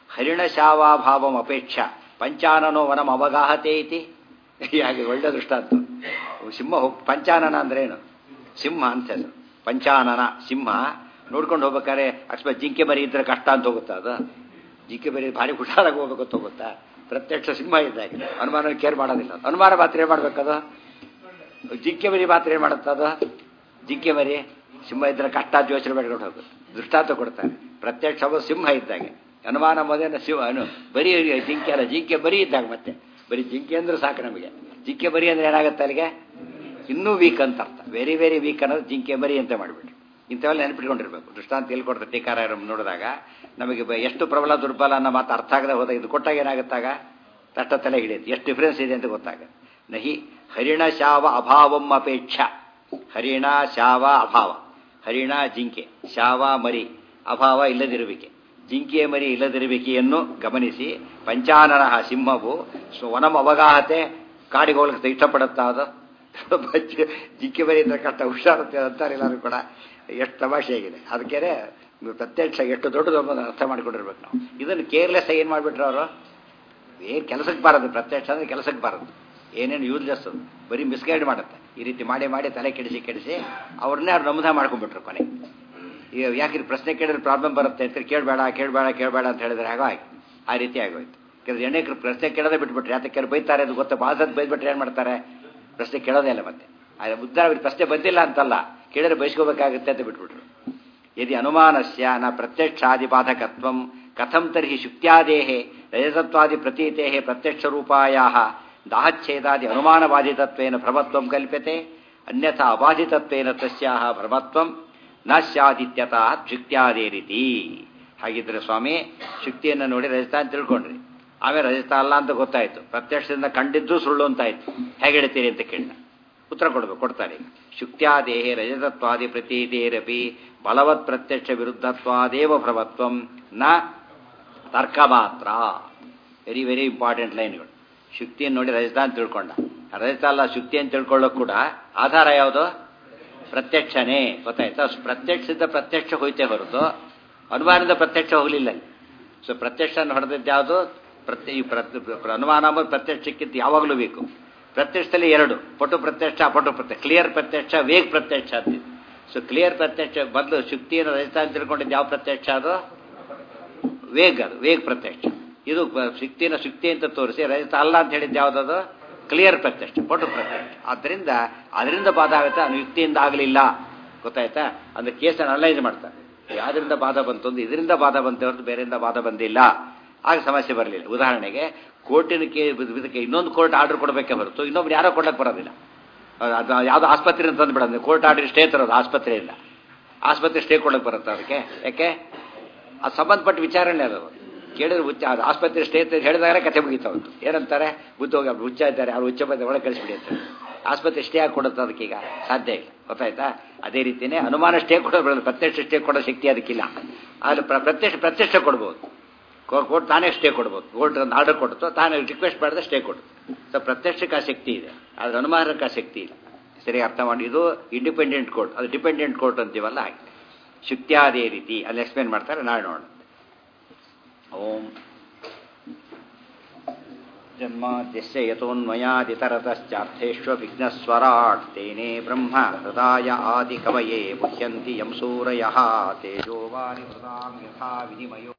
Speaker 1: ಹರಿಣಶಾವಾಭಾವಂ ಅಪೇಕ್ಷ ಪಂಚಾನನೋ ವನಂ ಅವಗಾಹತೆ ಐತಿ ಹಾಗೆ ಒಳ್ಳೆ ದೃಷ್ಟಾಂತ ಸಿಂಹ ಹೋಗ್ ಪಂಚಾನನ ಅಂದ್ರೆ ಏನು ಸಿಂಹ ಅಂತ ಹೆಸರು ಪಂಚಾನನ ಸಿಂಹ ನೋಡ್ಕೊಂಡು ಹೋಗ್ಬೇಕಾದ್ರೆ ಅಕಸ್ಮಾತ್ ಜಿಂಕೆ ಮರಿ ಇದ್ರೆ ಕಷ್ಟ ಅಂತ ಹೋಗುತ್ತಾ ಅದು ಜಿಂಕೆ ಮರಿ ಭಾರಿ ಹುಷಾರಾಗಿ ಹೋಗ್ಬೇಕು ಅಂತ ಹೋಗುತ್ತಾ ಪ್ರತ್ಯಕ್ಷ ಸಿಂಹ ಇದ್ದಾಗಿದೆ ಅನುಮಾನ ಕೇರ್ ಮಾಡೋದಿಲ್ಲ ಅನುಮಾನ ಮಾತ್ರ ಏನು ಮಾಡ್ಬೇಕದು ಜಿಂಕೆ ಮರಿ ಮಾತ್ರ ಏನು ಮಾಡುತ್ತೆ ಅದು ಜಿಂಕೆ ಮರಿ ಸಿಂಹ ಇದ್ರೆ ಕಷ್ಟ ಅಂತ ಯೋಚನೆ ಮಾಡ್ಕೊಂಡು ಹೋಗುತ್ತೆ ದೃಷ್ಟಾಂತ ಕೊಡ್ತಾರೆ ಪ್ರತ್ಯಕ್ಷ ಸಿಂಹ ಇದ್ದಾಗೆ ಅನುಮಾನ ಮೊದಲ ಶಿವ ಅನು ಬರೀ ಜಿಂಕೆ ಅಲ್ಲ ಜಿಂಕೆ ಬರೀ ಇದ್ದಾಗ ಮತ್ತೆ ಬರೀ ಜಿಂಕೆ ಅಂದ್ರೆ ಸಾಕು ನಮಗೆ ಜಿಂಕೆ ಬರಿ ಅಂದ್ರೆ ಏನಾಗುತ್ತೆ ಅಲ್ಲಿಗೆ ಇನ್ನೂ ವೀಕ್ ಅಂತ ಅರ್ಥ ವೆರಿ ವೆರಿ ವೀಕ್ ಅನ್ನೋದು ಜಿಂಕೆ ಬರಿ ಅಂತ ಮಾಡಿಬಿಟ್ಟು ಇಂಥವೆಲ್ಲ ನೆನಪಿಟ್ಕೊಂಡಿರ್ಬೇಕು ದೃಷ್ಟಾಂತ ಎಲ್ಲಿ ಕೊಡ್ತಾರೆ ಟೀಕಾರ ನೋಡಿದಾಗ ನಮಗೆ ಎಷ್ಟು ಪ್ರಬಲ ದುರ್ಬಲ ಅನ್ನೋ ಮಾತು ಅರ್ಥ ಆಗದೆ ಹೋದಾಗ ಇದು ಕೊಟ್ಟಾಗ ಏನಾಗುತ್ತಾಗ ತಟ್ಟ ತಲೆ ಹಿಡಿಯುತ್ತೆ ಎಷ್ಟು ಡಿಫ್ರೆನ್ಸ್ ಇದೆ ಅಂತ ಗೊತ್ತಾಗುತ್ತೆ ನಹಿ ಹರಿಣ ಶಾವ ಅಭಾವಂ ಅಪೇಕ್ಷ ಹರಿಣ ಶಾವ ಅಭಾವ ಹರಿಣ ಜಿಂಕೆ ಶಾವ ಮರಿ ಅಭಾವ ಇಲ್ಲದಿರುವಿಕೆ ಜಿಂಕೆಯ ಮರಿ ಇಲ್ಲದಿರುವಿಕೆಯನ್ನು ಗಮನಿಸಿ ಪಂಚಾನನ ಸಿಂಹವು ವನಂ ಅವಗಾಹತೆ ಕಾಡಿಗೆ ಹೋಗ್ಲಿಕ್ಕೆ ಇಷ್ಟಪಡುತ್ತಾ ಅದು ಜಿಂಕೆ ಮರಿ ಇದ್ರೆ ಕಷ್ಟ ಹುಷಾರುತ್ತೆ ಅಂತಾರೆ ಎಲ್ಲರೂ ಕೂಡ ಎಷ್ಟು ತಮಾಷೆ ಆಗಿದೆ ಅದಕ್ಕೆ ಪ್ರತ್ಯಕ್ಷ ಎಷ್ಟು ದೊಡ್ಡದು ಅನ್ನೋದನ್ನು ಅರ್ಥ ಮಾಡ್ಕೊಂಡಿರ್ಬೇಕು ನಾವು ಇದನ್ನು ಕೇರ್ಲೆಸ್ ಏನು ಮಾಡಿಬಿಟ್ರು ಅವರು ಏನು ಕೆಲಸಕ್ಕೆ ಬಾರದು ಪ್ರತ್ಯಕ್ಷ ಅಂದರೆ ಕೆಲಸಕ್ಕೆ ಬಾರದು ಏನೇನು ಯೂಸ್ಲೆಸ್ ಅದು ಬರೀ ಮಿಸ್ಗೈಡ್ ಮಾಡುತ್ತೆ ಈ ರೀತಿ ಮಾಡಿ ಮಾಡಿ ತಲೆ ಕೆಡಿಸಿ ಕೆಡಿಸಿ ಅವ್ರನ್ನೇ ಅವ್ರು ನಮೂದ ಮಾಡ್ಕೊಂಡ್ಬಿಟ್ರು ಕೊನೆ ಈಗ ಯಾಕೆ ಇದು ಪ್ರಶ್ನೆ ಕೇಳಿದ್ರೆ ಪ್ರಾಬ್ಲಮ್ ಬರುತ್ತೆ ಅಂತ ಕೇಳಬೇಡ ಕೇಳಬೇಡ ಕೇಳಬೇಡ ಅಂತ ಹೇಳಿದ್ರೆ ಹಾಗೋ ಆಯ್ತು ಆ ರೀತಿ ಆಗೋಯ್ತು ಕೆಲವು ಎಣ್ಣೆಕರು ಪ್ರಶ್ನೆ ಕೇಳೋದೇ ಬಿಟ್ಬಿಟ್ರೆ ಯಾಕೆ ಕೆಲವು ಬೈತಾರೆ ಅದು ಗೊತ್ತಾ ಭಾಳ ಸತ್ ಬೈದ್ಬಿಟ್ರೆ ಏನು ಮಾಡ್ತಾರೆ ಪ್ರಶ್ನೆ ಕೇಳೋದೇ ಇಲ್ಲ ಮತ್ತೆ ಆದರೆ ಉದ್ದಾರ ಅವ್ರಿಗೆ ಪ್ರಶ್ನೆ ಬಂದಿಲ್ಲ ಅಂತಲ್ಲ ಕೇಳಿದ್ರೆ ಬಯಸ್ಕೋಬೇಕಾಗುತ್ತೆ ಅಂತ ಬಿಟ್ಬಿಟ್ರು ಯದಿ ಅನುಮಾನಸ್ಯ ನ ಪ್ರತ್ಯಕ್ಷಾದಿಬಾಧಕತ್ವ ಕಥಂ ತರ್ಹಿ ಶುಕ್ತ್ಯಾದೇಹೆ ರಜತತ್ವಾದಿ ಪ್ರತೀತೆ ಪ್ರತ್ಯಕ್ಷರೂಪಾಯ ದಾಹಚ್ಛೇದಾದಿ ಅನುಮಾನಬಾಧಿತತ್ವೇನ ಭ್ರಮತ್ವ ಕಲ್ಪ್ಯತೆ ಅನ್ಯಥಾ ಅಬಾಧಿತತ್ವೇನ ತಸ್ಯಾಹ ಭ್ರಮತ್ವಂ ನ ಸ್ಯಾದಿತ್ಯತಃ ಶುಕ್ತ್ಯಾದೇ ರೀತಿ ಹಾಗಿದ್ರೆ ಸ್ವಾಮಿ ಶುಕ್ತಿಯನ್ನು ನೋಡಿ ರಜತ ಅಂತ ತಿಳ್ಕೊಂಡ್ರಿ ಆಮೇಲೆ ರಜತ ಅಲ್ಲ ಅಂತ ಗೊತ್ತಾಯ್ತು ಪ್ರತ್ಯಕ್ಷದಿಂದ ಕಂಡಿದ್ದು ಸುಳ್ಳು ಅಂತಾಯ್ತು ಹೇಗೆ ಹೇಳ್ತೀರಿ ಅಂತ ಕೇಳಿದ ಉತ್ತರ ಕೊಡಬೇಕು ಕೊಡ್ತಾರೆ ಶುಕ್ತ್ಯಾದೇಹೆ ರಜತತ್ವಾದಿ ಪ್ರತೀತೇರಪಿ ಬಲವತ್ ಪ್ರತ್ಯಕ್ಷ ವಿರುದ್ಧತ್ವಾದೇವ ಭ್ರಮತ್ವಂ ನ ತರ್ಕ ಮಾತ್ರ ವೆರಿ ವೆರಿ ಇಂಪಾರ್ಟೆಂಟ್ ಲೈನ್ಗಳು ಶುಕ್ತಿಯನ್ನು ನೋಡಿ ರಜತ ಅಂತ ತಿಳ್ಕೊಂಡ ರಜತ ಅಲ್ಲ ಶುಕ್ತಿ ಅಂತ ತಿಳ್ಕೊಳ್ಳೋಕೆ ಕೂಡ ಆಧಾರ ಯಾವುದು ಪ್ರತ್ಯಕ್ಷನೇ ಗೊತ್ತಾಯ್ತಾ ಪ್ರತ್ಯಕ್ಷದಿಂದ ಪ್ರತ್ಯಕ್ಷ ಹೋಯ್ತೆ ಹೊರತು ಅನುಮಾನದಿಂದ ಪ್ರತ್ಯಕ್ಷ ಹೋಗಲಿಲ್ಲ ಸೊ ಪ್ರತ್ಯಕ್ಷ ಹೊಡೆದಿದ್ದು ಯಾವುದು ಪ್ರತ್ಯ ಈ ಪ್ರ ಅನುಮಾನ ಮತ್ತು ಪ್ರತ್ಯಕ್ಷಕ್ಕಿಂತ ಯಾವಾಗಲೂ ಬೇಕು ಪ್ರತ್ಯಕ್ಷದಲ್ಲಿ ಎರಡು ಪಟು ಪ್ರತ್ಯಕ್ಷ ಅಪಟು ಪ್ರತ್ಯಕ್ಷ ಕ್ಲಿಯರ್ ಪ್ರತ್ಯಕ್ಷ ವೇಗ ಪ್ರತ್ಯಕ್ಷ ಅಂತಿದೆ ಸೊ ಕ್ಲಿಯರ್ ಪ್ರತ್ಯಕ್ಷ ಬದಲು ಶುಕ್ತಿಯನ್ನು ರಹಿತ ಅಂತ ತಿಳ್ಕೊಂಡಿದ್ದು ಯಾವ ಪ್ರತ್ಯಕ್ಷ ಅದು ವೇಗ ಅದು ವೇಗ ಪ್ರತ್ಯಕ್ಷ ಇದು ಶುಕ್ತಿನ ಶುಕ್ತಿ ಅಂತ ತೋರಿಸಿ ರಹಿತ ಅಲ್ಲ ಅಂತ ಹೇಳಿದ್ದು ಯಾವುದದು ಕ್ಲಿಯರ್ ಪ್ರತ್ಯಕ್ಷ ಪಟು ಪ್ರತ್ಯಕ್ಷ ಆದ್ದರಿಂದ ಅದರಿಂದ ಬಾಧ ಆಗುತ್ತೆ ಅದು ಯುಕ್ತಿಯಿಂದ ಆಗಲಿಲ್ಲ ಗೊತ್ತಾಯ್ತಾ ಅಂದ್ರೆ ಕೇಸನ್ನು ಅನಲೈಸ್ ಮಾಡ್ತಾರೆ ಯಾವ್ದರಿಂದ ಬಾಧ ಬಂತು ಅಂದ್ರೆ ಇದರಿಂದ ಬಾಧ ಬಂತು ಹೊರತು ಬೇರೆಯಿಂದ ಬಾಧ ಬಂದಿಲ್ಲ ಆಗ ಸಮಸ್ಯೆ ಬರಲಿಲ್ಲ ಉದಾಹರಣೆಗೆ ಕೋರ್ಟಿನ ಕೇ ಇದಕ್ಕೆ ಇನ್ನೊಂದು ಕೋರ್ಟ್ ಆರ್ಡರ್ ಕೊಡಬೇಕೆ ಹೊರತು ಇನ್ನೊಬ್ರು ಯಾರೋ ಕೊಡಕ್ಕೆ ಬರೋದಿಲ್ಲ ಅದು ಯಾವುದೋ ಆಸ್ಪತ್ರೆ ತಂದು ಬಿಡೋದು ಕೋರ್ಟ್ ಆರ್ಡರ್ ಸ್ಟೇ ತರೋದು ಆಸ್ಪತ್ರೆಯಿಂದ ಆಸ್ಪತ್ರೆ ಸ್ಟೇ ಕೊಡಕ್ಕೆ ಬರುತ್ತೆ ಅದಕ್ಕೆ ಯಾಕೆ ಅದು ಸಂಬಂಧಪಟ್ಟ ವಿಚಾರಣೆ ಅದು ಕೇಳಿದ್ರೆ ಹುಚ್ಚ ಅದು ಆಸ್ಪತ್ರೆ ಸ್ಟೇ ಅಂತ ಹೇಳಿದಾಗಲೇ ಕತೆ ಮುಗಿತಾವಂತು ಏನಂತಾರೆ ಬುದ್ಧ ಹೋಗಿ ಹುಚ್ಚ ಇದ್ದಾರೆ ಅವ್ರು ಹುಚ್ಚ ಬಂದ ಒಳಗೆ ಕಳಿಸ್ಬಿಡಿ ಅಂತ ಆಸ್ಪತ್ರೆ ಸ್ಟೇ ಆಗಿ ಕೊಡುತ್ತೆ ಅದಕ್ಕೀಗ ಸಾಧ್ಯ ಇಲ್ಲ ಗೊತ್ತಾಯ್ತಾ ಅದೇ ರೀತಿಯೇ ಅನುಮಾನ ಸ್ಟೇ ಕೊಡೋದು ಪ್ರತ್ಯಕ್ಷ ಸ್ಟೇ ಕೊಡೋ ಶಕ್ತಿ ಅದಕ್ಕಿಲ್ಲ ಆದರೆ ಪ್ರತ್ಯಕ್ಷ ಪ್ರತ್ಯಕ್ಷ ಕೊಡ್ಬೋದು ಕೋರ್ಟ್ ತಾನೇ ಸ್ಟೇ ಕೊಡ್ಬೋದು ಕೋರ್ಟ್ ಒಂದು ಆರ್ಡರ್ ಕೊಡ್ತು ತಾನೇ ರಿಕ್ವೆಸ್ಟ್ ಮಾಡಿದ್ರೆ ಸ್ಟೇ ಕೊಡ್ತು ಸೊ ಪ್ರತ್ಯಕ್ಷಕ್ಕೆ ಆ ಶಕ್ತಿ ಇದೆ ಆದರೆ ಅನುಮಾನಕ್ಕೆ ಆ ಶಕ್ತಿ ಇಲ್ಲ ಸರಿ ಅರ್ಥ ಮಾಡಿ ಇದು ಇಂಡಿಪೆಂಡೆಂಟ್ ಕೋರ್ಟ್ ಅದು ಡಿಪೆಂಡೆಂಟ್ ಕೋರ್ಟ್ ಅಂತೀವಲ್ಲ ಹಾಗೆ ಶುಕ್ತ್ಯಾದೇ ರೀತಿ ಅಲ್ಲಿ ಎಕ್ಸ್ಪ್ಲೇನ್ ಮಾಡ್ತಾರೆ ನಾಳೆ ನೋಡೋಣ ಓಂ ಜನ್ಮಾದ್ಯಸ್ಯ ಯತೋನ್ಮಯಾದಿತರತಶ್ಚಾರ್ಥೇಶ್ವ ವಿಘ್ನಸ್ವರಾಟ್ ತೇನೇ ಬ್ರಹ್ಮ ಹೃದಯ ಆದಿ ಕವಯೇ ಮುಹ್ಯಂತಿ ಯಂ ಸೂರಯಃ ತೇಜೋವಾರಿ ಹೃದಾಂ ಯಥಾ ವಿನಿಮಯೋ